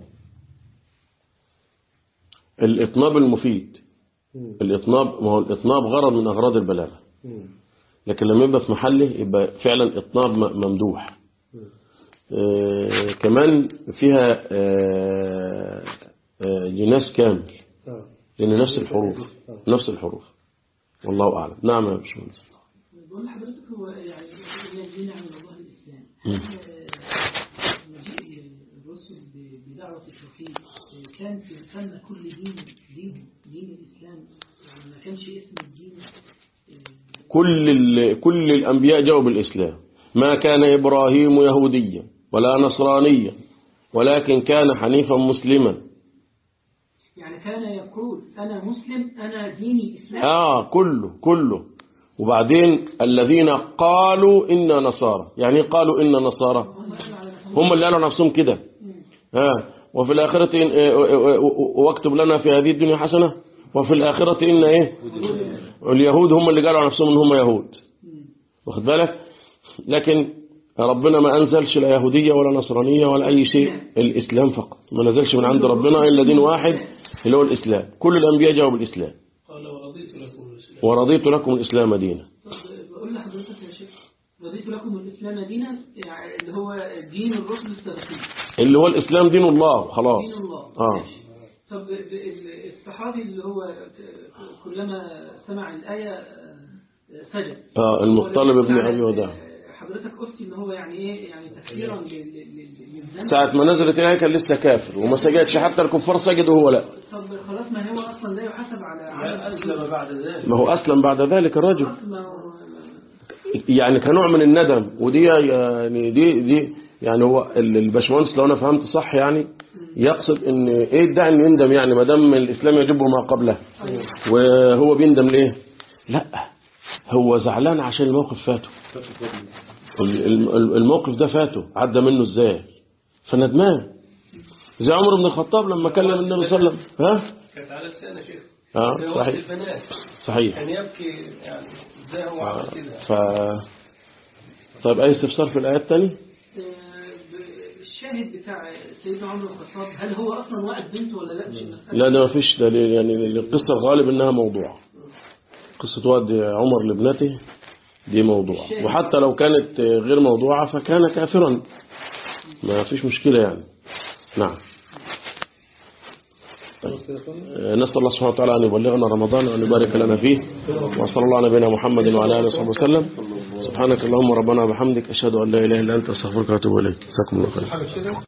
الإطناب المفيد مم. الإطناب ما هو الإطناب غرض من أغراض البلاغة مم. لكن لما يبقى في محله يبقى فعلا إطناب م- ممدوح آه كمان فيها آه آه جناس كامل آه. لأن نفس الحروف نفس الحروف والله أعلم نعم يا باشمهندس بقول لحضرتك هو يعني هي الدين عن الله الإسلام هل آه، مجيء الرسل ب- بدعوة التوحيد آه، كان في كان كل دين دين دين الإسلام يعني ما كانش اسم الدين آه، كل ال- كل الأنبياء جاءوا بالإسلام ما كان إبراهيم يهوديا ولا نصرانيا ولكن كان حنيفا مسلما يعني كان يقول أنا مسلم أنا ديني إسلام آه كله كله وبعدين الذين قالوا إنا نصارى يعني إيه قالوا إنا نصارى هم اللي قالوا نفسهم كده ها وفي الآخرة إن إيه- إيه- إيه- واكتب لنا في هذه الدنيا حسنة وفي الآخرة إن إيه اليهود هم اللي قالوا على نفسهم إن هم يهود واخد بالك لكن ربنا ما أنزلش لا يهودية ولا نصرانية ولا أي شيء الإسلام فقط ما نزلش من عند ربنا إلا دين واحد اللي هو الإسلام كل الأنبياء جاءوا بالإسلام قال ورضيت لكم الإسلام ورضيت لكم الإسلام دينا طب بقول لحضرتك يا شيخ رضيت لكم الإسلام دينا يعني اللي هو دين الرسل السابقين اللي هو الإسلام دين الله خلاص دين الله آه. ماشي. طب ب- ال- الصحابي اللي هو ك- كلما سمع الآية آه، سجد آه المطلب ابن أبي وداع حضرتك قلت ان هو يعني ايه يعني تكفيرا لل- لل- للذنب ساعة ما نزلت الآية كان لسه كافر وما سجدش حتى الكفار سجدوا هو لا طب خلاص ما هو اصلا لا يحاسب على على أسلم بعد ذلك ما هو أسلم بعد ذلك الرجل ما هو- يعني كنوع من الندم ودي يعني دي دي يعني هو ال- الباشمهندس لو انا فهمت صح يعني يقصد ان ايه يدعي انه يندم يعني ما دام الاسلام يجب ما قبله وهو بيندم ليه لا هو زعلان عشان الموقف فاته ال- ال- الموقف ده فاته عدى منه ازاي فندمان زي عمر بن الخطاب لما كلم النبي صلى الله عليه وسلم ها كانت على لسان شيخ اه ده وقت صحيح البنات صحيح كان يبكي يعني ازاي هو عمل كده ف طيب اي استفسار في الايات الثانيه آه، ب- الشاهد بتاع سيدنا عمر بن الخطاب هل هو اصلا وقت بنته ولا لا مش المسألة. لا ده ما فيش دليل يعني القصة الغالب انها موضوع قصة واد عمر لابنته دي موضوع وحتى لو كانت غير موضوعة فكان كافرا ما فيش مشكلة يعني نعم طيب. نسأل الله سبحانه وتعالى أن يبلغنا رمضان وأن يبارك لنا فيه وصلى الله على نبينا محمد وعلى آله وصحبه وسلم سبحانك اللهم ربنا وبحمدك أشهد أن لا إله إلا أنت أستغفرك وأتوب إليك جزاكم الله خير